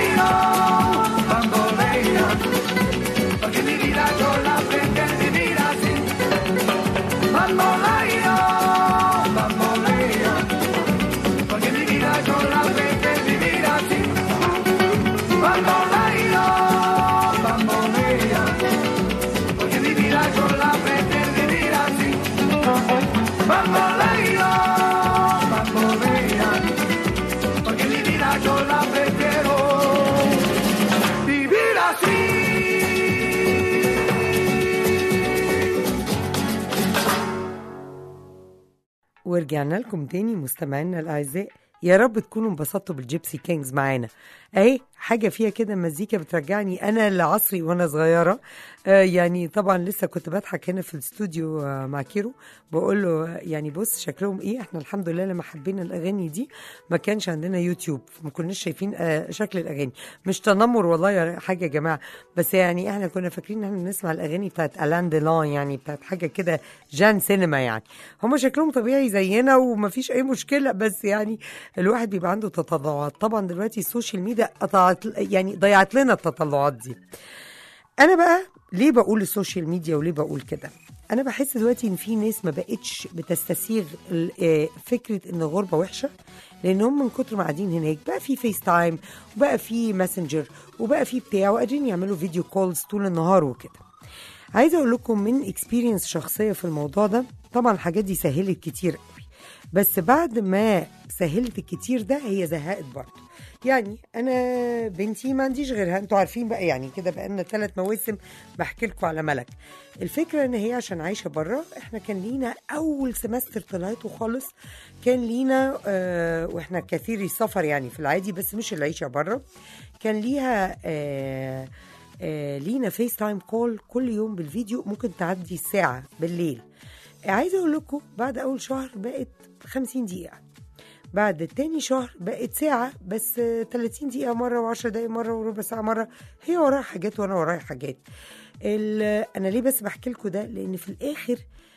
así. ورجعنا لكم تاني مستمعينا الاعزاء يا رب تكونوا انبسطتوا بالجيبسي كينجز معانا اهي حاجه فيها كده مزيكا بترجعني انا لعصري وانا صغيره آه يعني طبعا لسه كنت بضحك هنا في الاستوديو آه مع كيرو بقول له آه، يعني بص شكلهم ايه احنا الحمد لله لما حبينا الاغاني دي ما كانش عندنا يوتيوب ما كناش شايفين آه شكل الاغاني مش تنمر والله يا حاجه يا جماعه بس يعني احنا كنا فاكرين ان احنا نسمع الاغاني بتاعت الان ديلان يعني بتاعت حاجه كده جان سينما يعني هم شكلهم طبيعي زينا وما فيش اي مشكله بس يعني الواحد بيبقى عنده تطلعات طبعا دلوقتي السوشيال ميديا قطعت يعني ضيعت لنا التطلعات دي انا بقى ليه بقول السوشيال ميديا وليه بقول كده انا بحس دلوقتي ان في ناس ما بقتش بتستسيغ ال- آه، فكره ان الغربه وحشه لان هم من كتر ما قاعدين هناك بقى في فيس تايم وبقى في ماسنجر وبقى في بتاع وقادرين يعملوا فيديو كولز طول النهار وكده عايزه اقول لكم من اكسبيرينس شخصيه في الموضوع ده طبعا الحاجات دي سهلت كتير قوي بس بعد ما سهلت الكتير ده هي زهقت برضه يعني انا بنتي ما عنديش غيرها انتوا عارفين بقى يعني كده بقى لنا ثلاث مواسم بحكي لكم على ملك الفكره ان هي عشان عايشه بره احنا كان لينا اول سمستر طلعته خالص كان لينا آه واحنا كثير السفر يعني في العادي بس مش العيشه بره كان ليها آه آه لينا فيس تايم كول كل يوم بالفيديو ممكن تعدي الساعه بالليل عايزه اقول لكم بعد اول شهر بقت 50 دقيقه بعد تاني شهر بقت ساعة بس آه، 30 دقيقة مرة و10 دقايق مرة وربع ساعة مرة هي وراها حاجات وأنا ورايا حاجات ال- أنا ليه بس بحكي لكم ده لأن في الآخر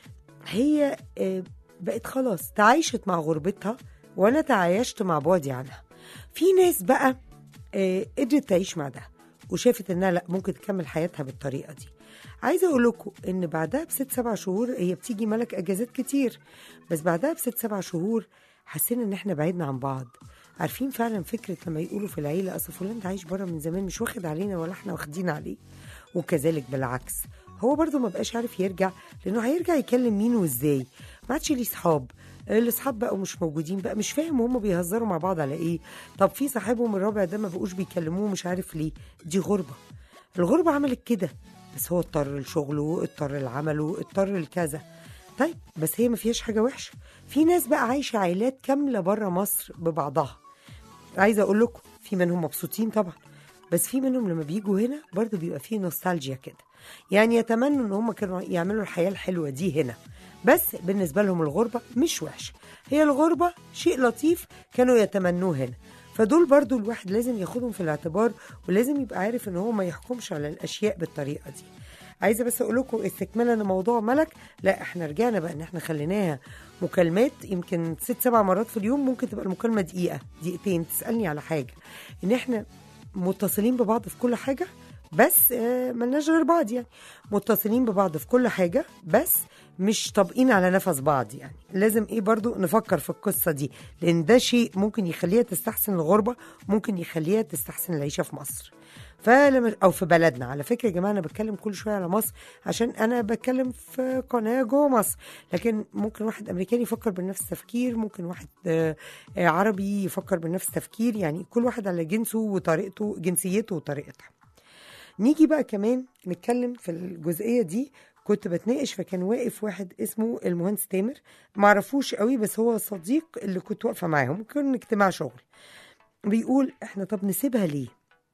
هي آه، بقت خلاص تعايشت مع غربتها وأنا تعايشت مع بعدي عنها في ناس بقى آه، قدرت تعيش مع ده وشافت انها لا ممكن تكمل حياتها بالطريقه دي عايزه اقول لكم ان بعدها بست سبع شهور هي بتيجي ملك اجازات كتير بس بعدها بست سبع شهور حسينا ان احنا بعدنا عن بعض عارفين فعلا فكره لما يقولوا في العيله اصل فلان ده عايش بره من زمان مش واخد علينا ولا احنا واخدين عليه وكذلك بالعكس هو برضه ما بقاش عارف يرجع لانه هيرجع يكلم مين وازاي ما عادش ليه صحاب الاصحاب بقوا مش موجودين بقى مش فاهم هم بيهزروا مع بعض على ايه طب في صاحبهم الرابع ده ما بقوش بيكلموه مش عارف ليه دي غربه الغربه عملت كده بس هو اضطر لشغله اضطر لعمله اضطر لكذا طيب بس هي ما فيهاش حاجه وحشه في ناس بقى عايشه عائلات كامله بره مصر ببعضها عايزه اقول لكم في منهم مبسوطين طبعا بس في منهم لما بيجوا هنا برضو بيبقى فيه نوستالجيا كده يعني يتمنوا ان هم كانوا يعملوا الحياه الحلوه دي هنا بس بالنسبه لهم الغربه مش وحشه هي الغربه شيء لطيف كانوا يتمنوه هنا فدول برضو الواحد لازم ياخدهم في الاعتبار ولازم يبقى عارف ان هو ما يحكمش على الاشياء بالطريقه دي عايزه بس اقول لكم استكمالا لموضوع ملك لا احنا رجعنا بقى ان احنا خليناها مكالمات يمكن ست سبع مرات في اليوم ممكن تبقى المكالمه دقيقه دقيقتين تسالني على حاجه ان احنا متصلين ببعض في كل حاجه بس آه، ملناش غير بعض يعني متصلين ببعض في كل حاجه بس مش طابقين على نفس بعض يعني لازم ايه برضو نفكر في القصه دي لان ده شيء ممكن يخليها تستحسن الغربه ممكن يخليها تستحسن العيشه في مصر فلما او في بلدنا على فكره يا جماعه انا بتكلم كل شويه على مصر عشان انا بتكلم في قناه جوه مصر لكن ممكن واحد امريكاني يفكر بنفس التفكير ممكن واحد آه، آه، عربي يفكر بنفس التفكير يعني كل واحد على جنسه وطريقته جنسيته وطريقتها نيجي بقى كمان نتكلم في الجزئيه دي كنت بتناقش فكان واقف واحد اسمه المهندس تامر معرفوش قوي بس هو صديق اللي كنت واقفه معاهم كان اجتماع شغل بيقول احنا طب نسيبها ليه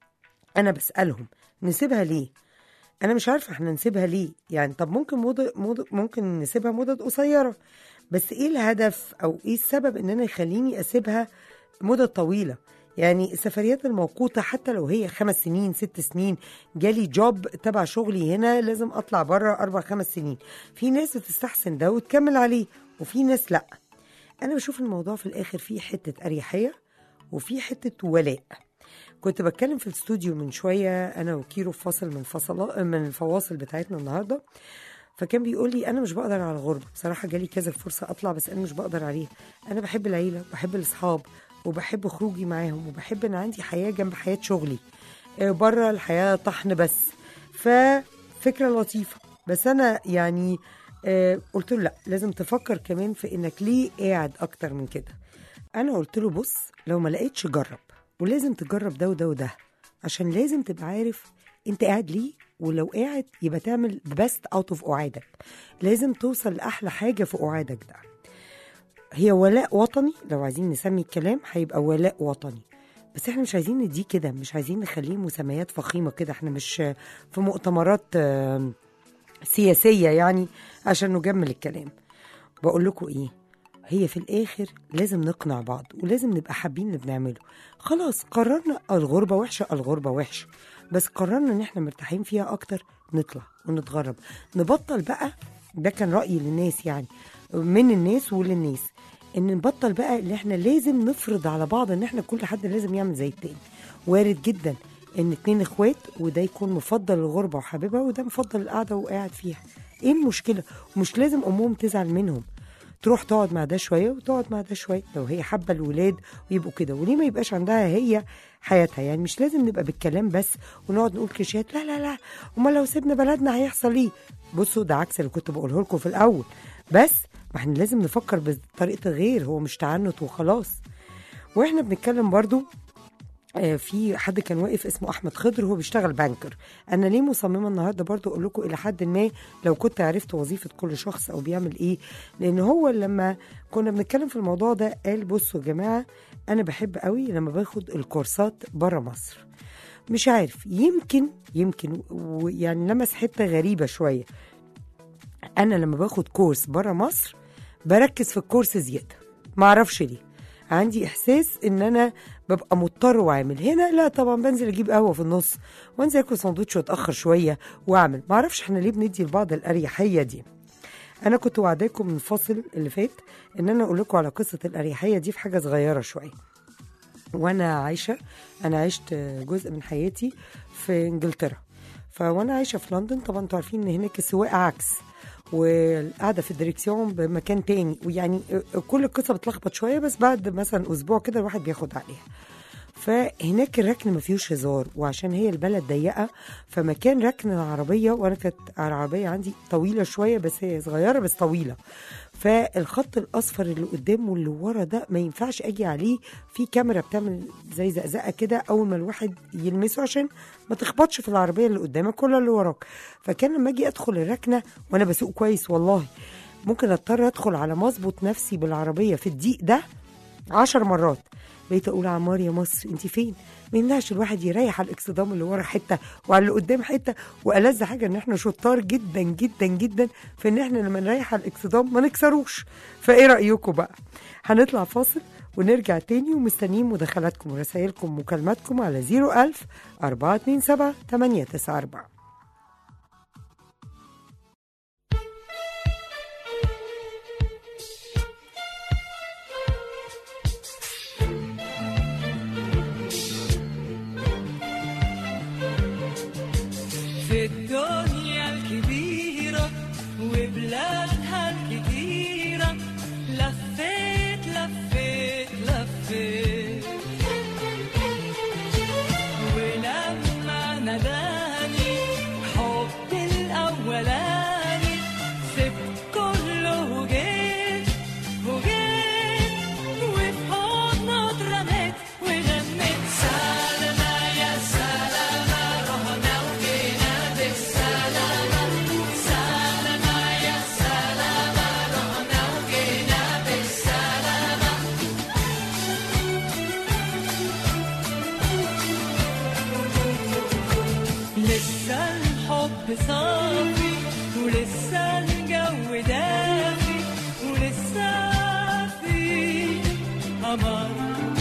انا بسالهم نسيبها ليه انا مش عارفه احنا نسيبها ليه يعني طب ممكن مدة مدة ممكن نسيبها مدد قصيره بس ايه الهدف او ايه السبب ان انا يخليني اسيبها مدة طويله يعني السفريات الموقوتة حتى لو هي خمس سنين ست سنين جالي جوب تبع شغلي هنا لازم أطلع بره أربع خمس سنين في ناس بتستحسن ده وتكمل عليه وفي ناس لأ أنا بشوف الموضوع في الآخر فيه حتة أريحية وفي حتة ولاء كنت بتكلم في الاستوديو من شوية أنا وكيرو في فاصل من فصل من الفواصل بتاعتنا النهاردة فكان بيقول لي أنا مش بقدر على الغربة بصراحة جالي كذا فرصة أطلع بس أنا مش بقدر عليها أنا بحب العيلة وبحب الأصحاب وبحب خروجي معاهم وبحب إن عندي حياة جنب حياة شغلي آه، بره الحياة طحن بس ففكرة لطيفة بس أنا يعني آه، قلت له لا لازم تفكر كمان في إنك ليه قاعد أكتر من كده انا قلت له بص لو ما لقيتش جرب ولازم تجرب ده وده وده عشان لازم تبقى عارف انت قاعد ليه ولو قاعد يبقى تعمل بيست اوت اوف قعادك لازم توصل لاحلى حاجه في قعادك ده هي ولاء وطني لو عايزين نسمي الكلام هيبقى ولاء وطني بس احنا مش عايزين نديه كده مش عايزين نخليه مسميات فخيمه كده احنا مش في مؤتمرات آم، سياسيه يعني عشان نجمل الكلام بقول لكم ايه هي في الاخر لازم نقنع بعض ولازم نبقى حابين اللي بنعمله خلاص قررنا الغربه وحشه الغربه وحشه بس قررنا ان احنا مرتاحين فيها اكتر نطلع ونتغرب نبطل بقى ده كان رايي للناس يعني من الناس وللناس ان نبطل بقى اللي احنا لازم نفرض على بعض ان احنا كل حد لازم يعمل زي التاني وارد جدا ان اتنين اخوات وده يكون مفضل الغربه وحبيبها وده مفضل القعده وقاعد فيها ايه المشكله ومش لازم امهم تزعل منهم تروح تقعد مع ده شويه وتقعد مع ده شويه لو هي حابه الولاد ويبقوا كده وليه ما يبقاش عندها هي حياتها يعني مش لازم نبقى بالكلام بس ونقعد نقول كليشيهات لا لا لا امال لو سيبنا بلدنا هيحصل ايه بصوا ده عكس اللي كنت بقوله لكم في الاول بس ما احنا لازم نفكر بطريقه غير هو مش تعنت وخلاص واحنا بنتكلم برضو آه، في حد كان واقف اسمه احمد خضر هو بيشتغل بانكر انا ليه مصممه النهارده برضو اقول لكم الى حد ما لو كنت عرفت وظيفه كل شخص او بيعمل ايه لان هو لما كنا بنتكلم في الموضوع ده قال بصوا يا جماعه انا بحب قوي لما باخد الكورسات بره مصر مش عارف يمكن يمكن ويعني لمس حته غريبه شويه انا لما باخد كورس بره مصر بركز في الكورس زياده ما اعرفش ليه عندي احساس ان انا ببقى مضطر واعمل هنا لا طبعا بنزل اجيب قهوه في النص وانزل اكل سندوتش واتاخر شويه واعمل ما اعرفش احنا ليه بندي لبعض الاريحيه دي انا كنت وعداكم من الفاصل اللي فات ان انا اقول لكم على قصه الاريحيه دي في حاجه صغيره شويه وانا عايشه انا عشت جزء من حياتي في انجلترا فوانا عايشه في لندن طبعا انتوا عارفين ان هناك السواقه عكس والقعده في الدريكسيون بمكان تاني ويعني كل القصه بتلخبط شويه بس بعد مثلا اسبوع كده الواحد بياخد عليها فهناك الركن ما فيهوش هزار وعشان هي البلد ضيقه فمكان ركن العربيه وانا كانت العربيه عندي طويله شويه بس هي صغيره بس طويله فالخط الاصفر اللي قدام واللي ورا ده ما ينفعش اجي عليه في كاميرا بتعمل زي زقزقه كده اول ما الواحد يلمسه عشان ما تخبطش في العربيه اللي قدامك ولا اللي وراك فكان لما اجي ادخل الركنه وانا بسوق كويس والله ممكن اضطر ادخل على ما اظبط نفسي بالعربيه في الضيق ده عشر مرات بقيت اقول عمار يا مصر انت فين ما يمنعش الواحد يريح على الاكسدام اللي ورا حته وعلى اللي قدام حته والذ حاجه ان احنا شطار جدا جدا جدا في ان احنا لما نريح على الاكسدام ما نكسروش فايه رايكم بقى هنطلع فاصل ونرجع تاني ومستنيين مداخلاتكم ورسائلكم ومكالماتكم على 01000 427 894 في الدنيا الكبيرة وبلادها الكتيرة لفيت لفيت لفيت ولما ناداني حب الأولاني سبت كله وجيت وجيت وفي حضنه اترميت وغنيت سلامة يا سلامة رحنا وجينا بالسلامة سلامة يا سلامة رحنا وجينا بالسلامة لسه الحب صافي ولسه الجو دافي ولسه في قمر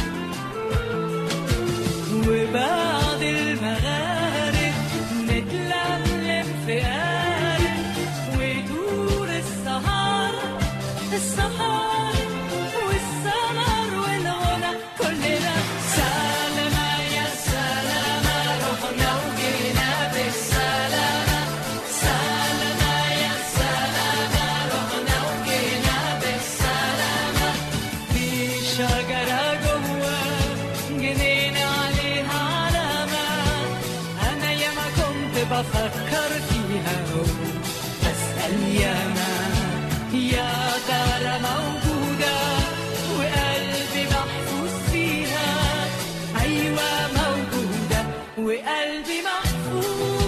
وبعد المغارب نتلملم في قارب ويدور السهر السهر والسمر والغنى كلنا سلامة يا سلامة رحنا وجينا بالسلامة سلامة يا سلامة رحنا وجينا بالسلامة في شجرة جوه جنينة عليها علامة أنا ياما كنت بفكر فيها بسأل ياما يا ترى موجودة وقلبي محفوظ فيها أيوة موجودة وقلبي محفوظ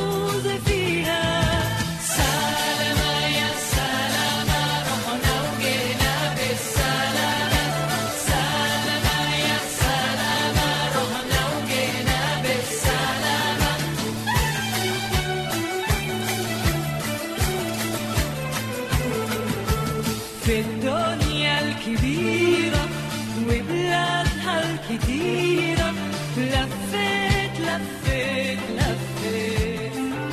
في الدنيا الكبيرة وبلادها الكتيرة لفيت لفيت لفيت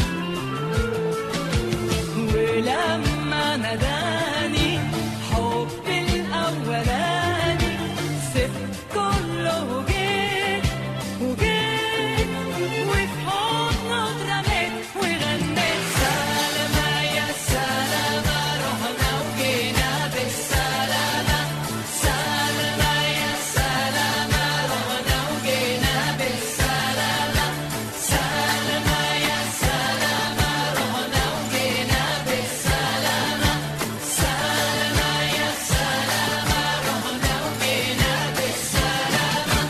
ولما ناداني حبي الأولاني سبت كله وجيت وجيت وفي حضنه اترميت وغنيت سلامة يا سلامة رحنا وجينا بالسلامة سلامة يا سلامة رحنا وجينا بالسلامة سلامة يا سلامة رحنا وجينا بالسلامة سلامة يا سلامة رحنا وجينا بالسلامة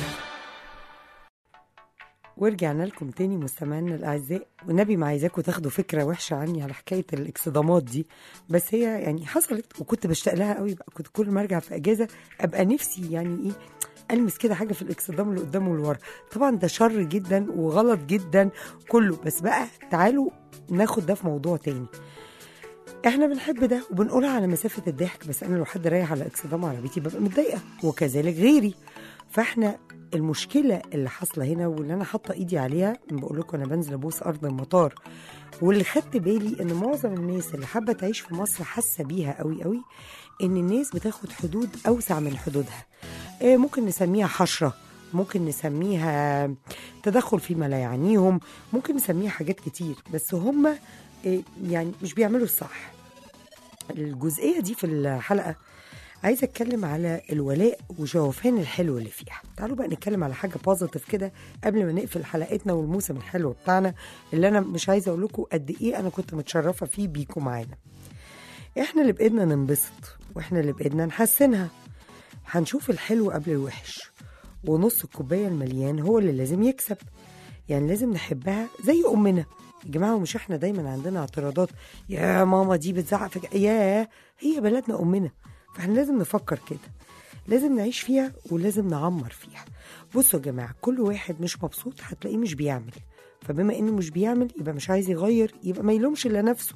ورجعنا لكم تاني مستمعينا الاعزاء والنبي ما عايزاكم تاخدوا فكره وحشه عني على حكايه الاكسدامات دي بس هي يعني حصلت وكنت بشتاق لها قوي بقى كنت كل ما ارجع في اجازه ابقى نفسي يعني ايه المس كده حاجه في الاكسدام اللي قدام والورا طبعا ده شر جدا وغلط جدا كله بس بقى تعالوا ناخد ده في موضوع تاني احنا بنحب ده وبنقولها على مسافه الضحك بس انا لو حد رايح على اكسدام عربيتي ببقى متضايقه وكذلك غيري فاحنا المشكله اللي حاصله هنا واللي انا حاطه ايدي عليها بقول لكم انا بنزل ابوس ارض المطار واللي خدت بالي ان معظم الناس اللي حابه تعيش في مصر حاسه بيها قوي قوي ان الناس بتاخد حدود اوسع من حدودها آه، ممكن نسميها حشره ممكن نسميها تدخل فيما لا يعنيهم ممكن نسميها حاجات كتير بس هم آه، يعني مش بيعملوا الصح الجزئيه دي في الحلقه عايزه اتكلم على الولاء وجوفان الحلو اللي فيها تعالوا بقى نتكلم على حاجه بوزيتيف كده قبل ما نقفل حلقتنا والموسم الحلو بتاعنا اللي انا مش عايزه اقول لكم قد ايه انا كنت متشرفه فيه بيكم معانا احنا اللي بايدنا ننبسط واحنا اللي بايدنا نحسنها هنشوف الحلو قبل الوحش ونص الكوبايه المليان هو اللي لازم يكسب يعني لازم نحبها زي امنا يا جماعه ومش احنا دايما عندنا اعتراضات يا ماما دي بتزعق في يا هي بلدنا امنا فاحنا لازم نفكر كده لازم نعيش فيها ولازم نعمر فيها بصوا يا جماعه كل واحد مش مبسوط هتلاقيه مش بيعمل فبما انه مش بيعمل يبقى مش عايز يغير يبقى ما يلومش الا نفسه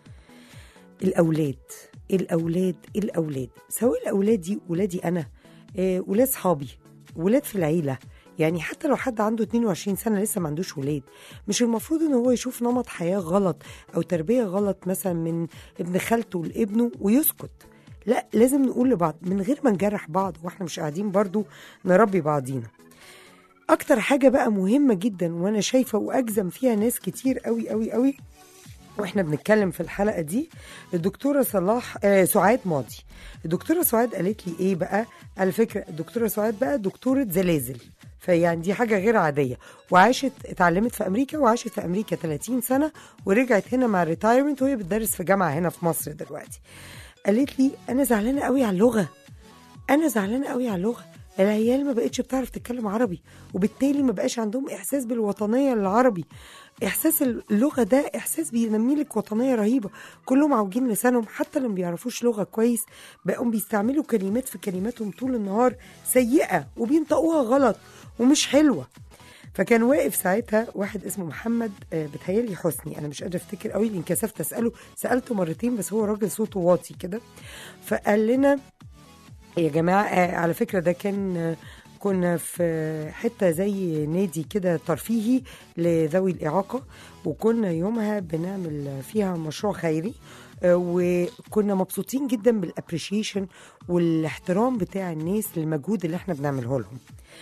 الاولاد الاولاد الاولاد سواء الاولاد دي ولادي انا آه، ولاد صحابي ولاد في العيله يعني حتى لو حد عنده 22 سنه لسه ما عندوش ولاد مش المفروض ان هو يشوف نمط حياه غلط او تربيه غلط مثلا من ابن خالته لابنه ويسكت لا لازم نقول لبعض من غير ما نجرح بعض واحنا مش قاعدين برضو نربي بعضينا اكتر حاجه بقى مهمه جدا وانا شايفه واجزم فيها ناس كتير قوي قوي قوي واحنا بنتكلم في الحلقه دي الدكتوره صلاح آه سعاد ماضي الدكتوره سعاد قالت لي ايه بقى على فكره الدكتوره سعاد بقى دكتوره زلازل فيعني دي حاجه غير عاديه وعاشت اتعلمت في امريكا وعاشت في امريكا 30 سنه ورجعت هنا مع الريتايرمنت وهي بتدرس في جامعه هنا في مصر دلوقتي قالت لي انا زعلانه قوي على اللغه انا زعلانه قوي على اللغه العيال ما بقتش بتعرف تتكلم عربي وبالتالي ما بقاش عندهم احساس بالوطنيه العربي احساس اللغه ده احساس بينمي لك وطنيه رهيبه كلهم عوجين لسانهم حتى اللي ما بيعرفوش لغه كويس بقوا بيستعملوا كلمات في كلماتهم طول النهار سيئه وبينطقوها غلط ومش حلوه فكان واقف ساعتها واحد اسمه محمد آه، بتهيألي حسني انا مش قادره افتكر قوي لان كسفت اساله سالته مرتين بس هو راجل صوته واطي كده فقال لنا يا جماعه آه، على فكره ده كان آه، كنا في حته زي نادي كده ترفيهي لذوي الاعاقه وكنا يومها بنعمل فيها مشروع خيري آه، وكنا مبسوطين جدا بالابريشيشن والاحترام بتاع الناس للمجهود اللي احنا بنعمله لهم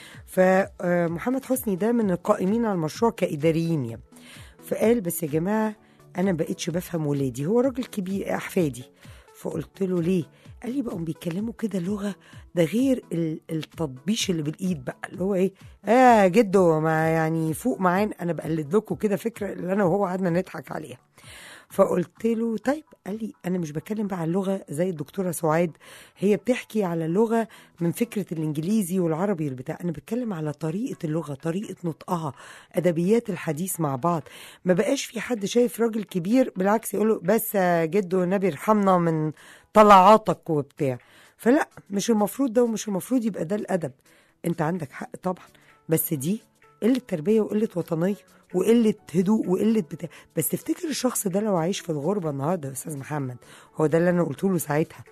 فمحمد حسني ده من القائمين على المشروع كإداريين يعني فقال بس يا جماعة أنا بقيتش بفهم ولادي هو راجل كبير أحفادي فقلت له ليه قال لي بقوا بيتكلموا كده لغة ده غير ال- التطبيش اللي بالإيد بقى اللي هو إيه آه جدو ما يعني فوق معانا أنا بقلد لكم كده فكرة اللي أنا وهو قعدنا نضحك عليها فقلت له طيب قال لي انا مش بتكلم بقى على اللغه زي الدكتوره سعاد هي بتحكي على اللغه من فكره الانجليزي والعربي والبتاع انا بتكلم على طريقه اللغه طريقه نطقها ادبيات الحديث مع بعض ما بقاش في حد شايف راجل كبير بالعكس يقول له بس يا جدو النبي ارحمنا من طلعاتك وبتاع فلا مش المفروض ده ومش المفروض يبقى ده الادب انت عندك حق طبعا بس دي قله تربيه وقله وطنيه وقله هدوء وقله بتاع بس تفتكر الشخص ده لو عايش في الغربه النهارده يا استاذ محمد هو ده اللي انا قلت له ساعتها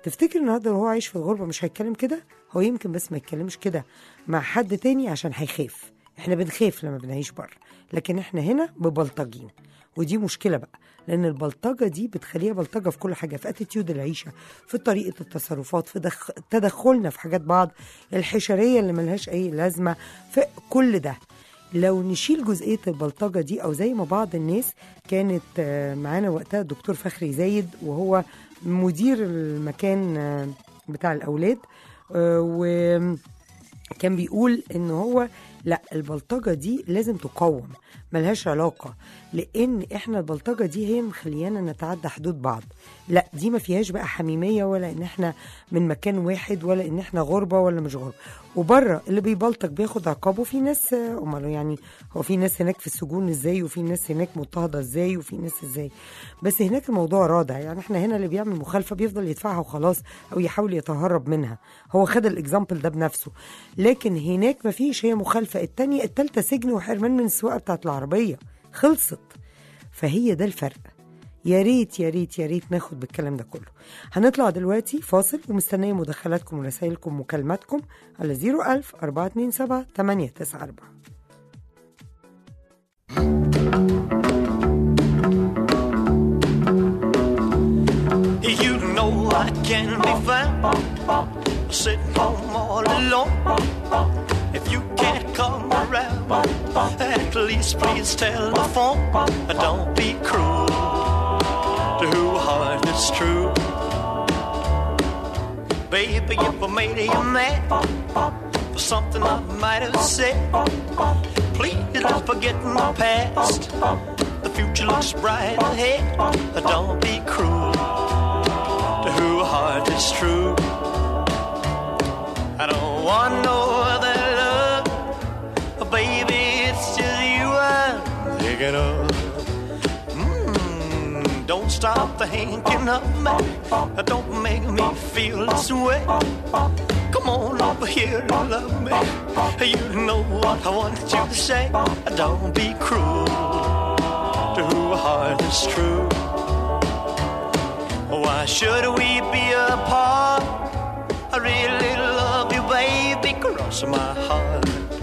تفتكر النهارده لو هو عايش في الغربه مش هيتكلم كده هو يمكن بس ما يتكلمش كده مع حد تاني عشان هيخاف احنا بنخاف لما بنعيش بره لكن احنا هنا ببلطجين ودي مشكله بقى لان البلطجه دي بتخليها بلطجه في كل حاجه في اتيتيود العيشه في طريقه التصرفات في دخ... تدخلنا في حاجات بعض الحشريه اللي ملهاش اي لازمه في كل ده لو نشيل جزئيه البلطجه دي او زي ما بعض الناس كانت آه، معانا وقتها الدكتور فخري زايد وهو مدير المكان آه، بتاع الاولاد آه، وكان بيقول ان هو لا البلطجه دي لازم تقاوم ملهاش علاقه لان احنا البلطجه دي هي مخليانا نتعدى حدود بعض لا دي ما فيهاش بقى حميميه ولا ان احنا من مكان واحد ولا ان احنا غربه ولا مش غربه وبره اللي بيبلطج بياخد عقابه في ناس آه، امال يعني هو في ناس هناك في السجون ازاي وفي ناس هناك مضطهده ازاي وفي ناس ازاي بس هناك الموضوع رادع يعني احنا هنا اللي بيعمل مخالفه بيفضل يدفعها وخلاص او يحاول يتهرب منها هو خد الاكزامبل ده بنفسه لكن هناك مفيش هي مخالفه التانية التالتة سجن وحرمان من السواقه بتاعت العربيه خلصت فهي ده الفرق يا ريت يا ريت يا ريت ناخد بالكلام ده كله هنطلع دلوقتي فاصل ومستنيه مداخلاتكم ورسائلكم ومكالماتكم على 01000 427 894 You know I can be found sitting home all alone. If you can't come around, at least please telephone. Don't be cruel to who heart is true. Baby, if I made you mad for something I might have said, please don't forget my past. The future looks bright ahead. Don't be cruel to who heart is true. I don't want no other love, oh, baby. It's just you I'm thinking of. Mm, don't stop thinking of me. Don't make me feel this way. Come on over here and love me. You know what I want you to say. Don't be cruel to who heart is true. Why should we be apart? I really love you, baby, cross my heart.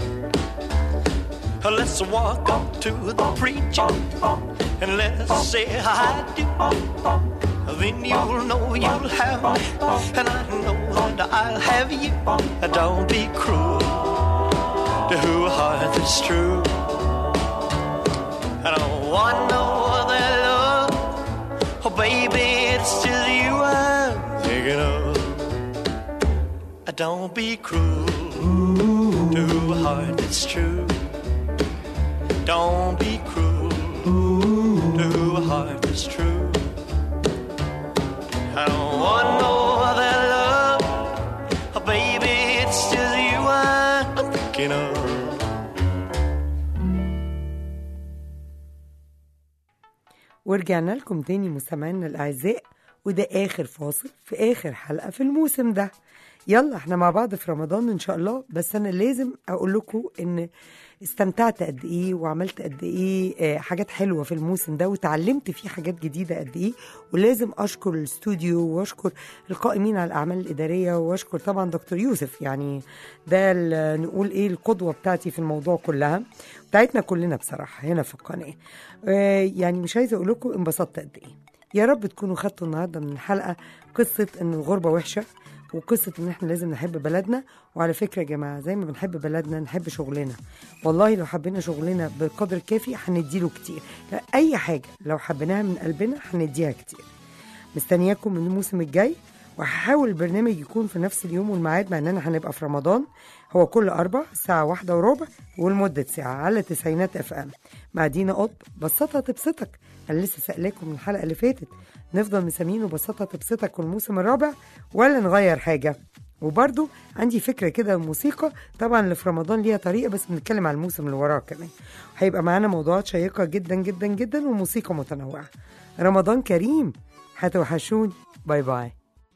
Let's walk up to the preacher and let's say I do. Then you'll know you'll have me, and I know that I'll have you. Don't be cruel to who heart is true. I don't want no other love. Oh, baby, it's just you I'm thinking of. Don't be cruel to a heart that's true. Don't be cruel to a heart that's true. I don't want no other love. Oh, baby, it's just you I'm thinking of. ورجعنا لكم تاني مستمعينا الاعزاء وده اخر فاصل في اخر حلقه في الموسم ده يلا احنا مع بعض في رمضان ان شاء الله بس انا لازم اقول لكم ان استمتعت قد ايه وعملت قد ايه آه، حاجات حلوه في الموسم ده وتعلمت فيه حاجات جديده قد ايه ولازم اشكر الاستوديو واشكر القائمين على الاعمال الاداريه واشكر طبعا دكتور يوسف يعني ده ال- نقول ايه القدوه بتاعتي في الموضوع كلها بتاعتنا كلنا بصراحه هنا في القناه آه، يعني مش عايزه اقول لكم انبسطت قد ايه يا رب تكونوا خدتوا النهارده من الحلقه قصه ان الغربه وحشه وقصة إن إحنا لازم نحب بلدنا وعلى فكرة يا جماعة زي ما بنحب بلدنا نحب شغلنا والله لو حبينا شغلنا بالقدر الكافي هنديله كتير لا، أي حاجة لو حبيناها من قلبنا هنديها كتير مستنياكم من الموسم الجاي وهحاول البرنامج يكون في نفس اليوم والميعاد مع اننا هنبقى في رمضان هو كل اربع الساعة واحدة وربع ولمدة ساعة على تسعينات اف ام مع دينا قطب بسطها تبسطك انا لسه سألاكم من الحلقة اللي فاتت نفضل مسمينه بسطها تبسطك والموسم الرابع ولا نغير حاجة وبرضو عندي فكرة كده الموسيقى طبعا اللي في رمضان ليها طريقة بس بنتكلم على الموسم اللي وراه كمان هيبقى معانا موضوعات شيقة جدا جدا جدا وموسيقى متنوعة رمضان كريم هتوحشوني باي باي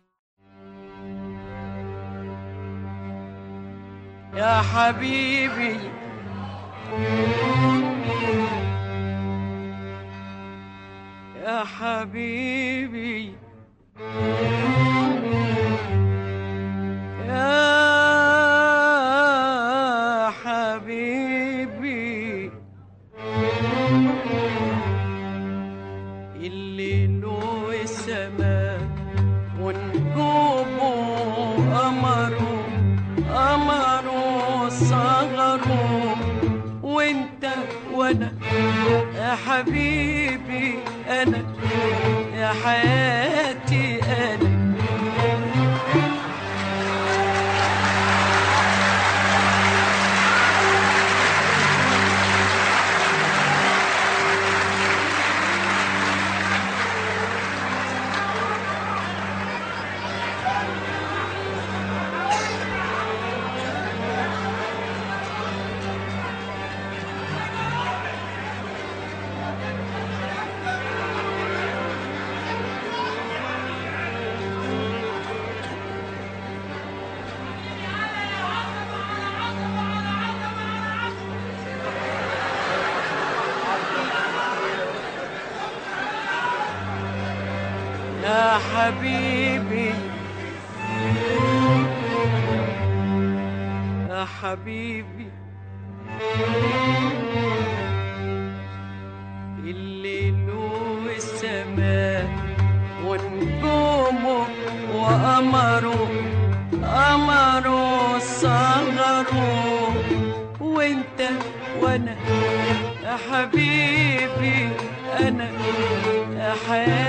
يا حبيبي يا حبيبي الليل والسماء ونجومه قمره قمره صغره وانت وانا يا حبيبي انا يا حياتي انا يا حبيبي يا حبيبي الليل والسماء ونجومه وقمره قمره صغره وانت وانا يا حبيبي انا يا حياتي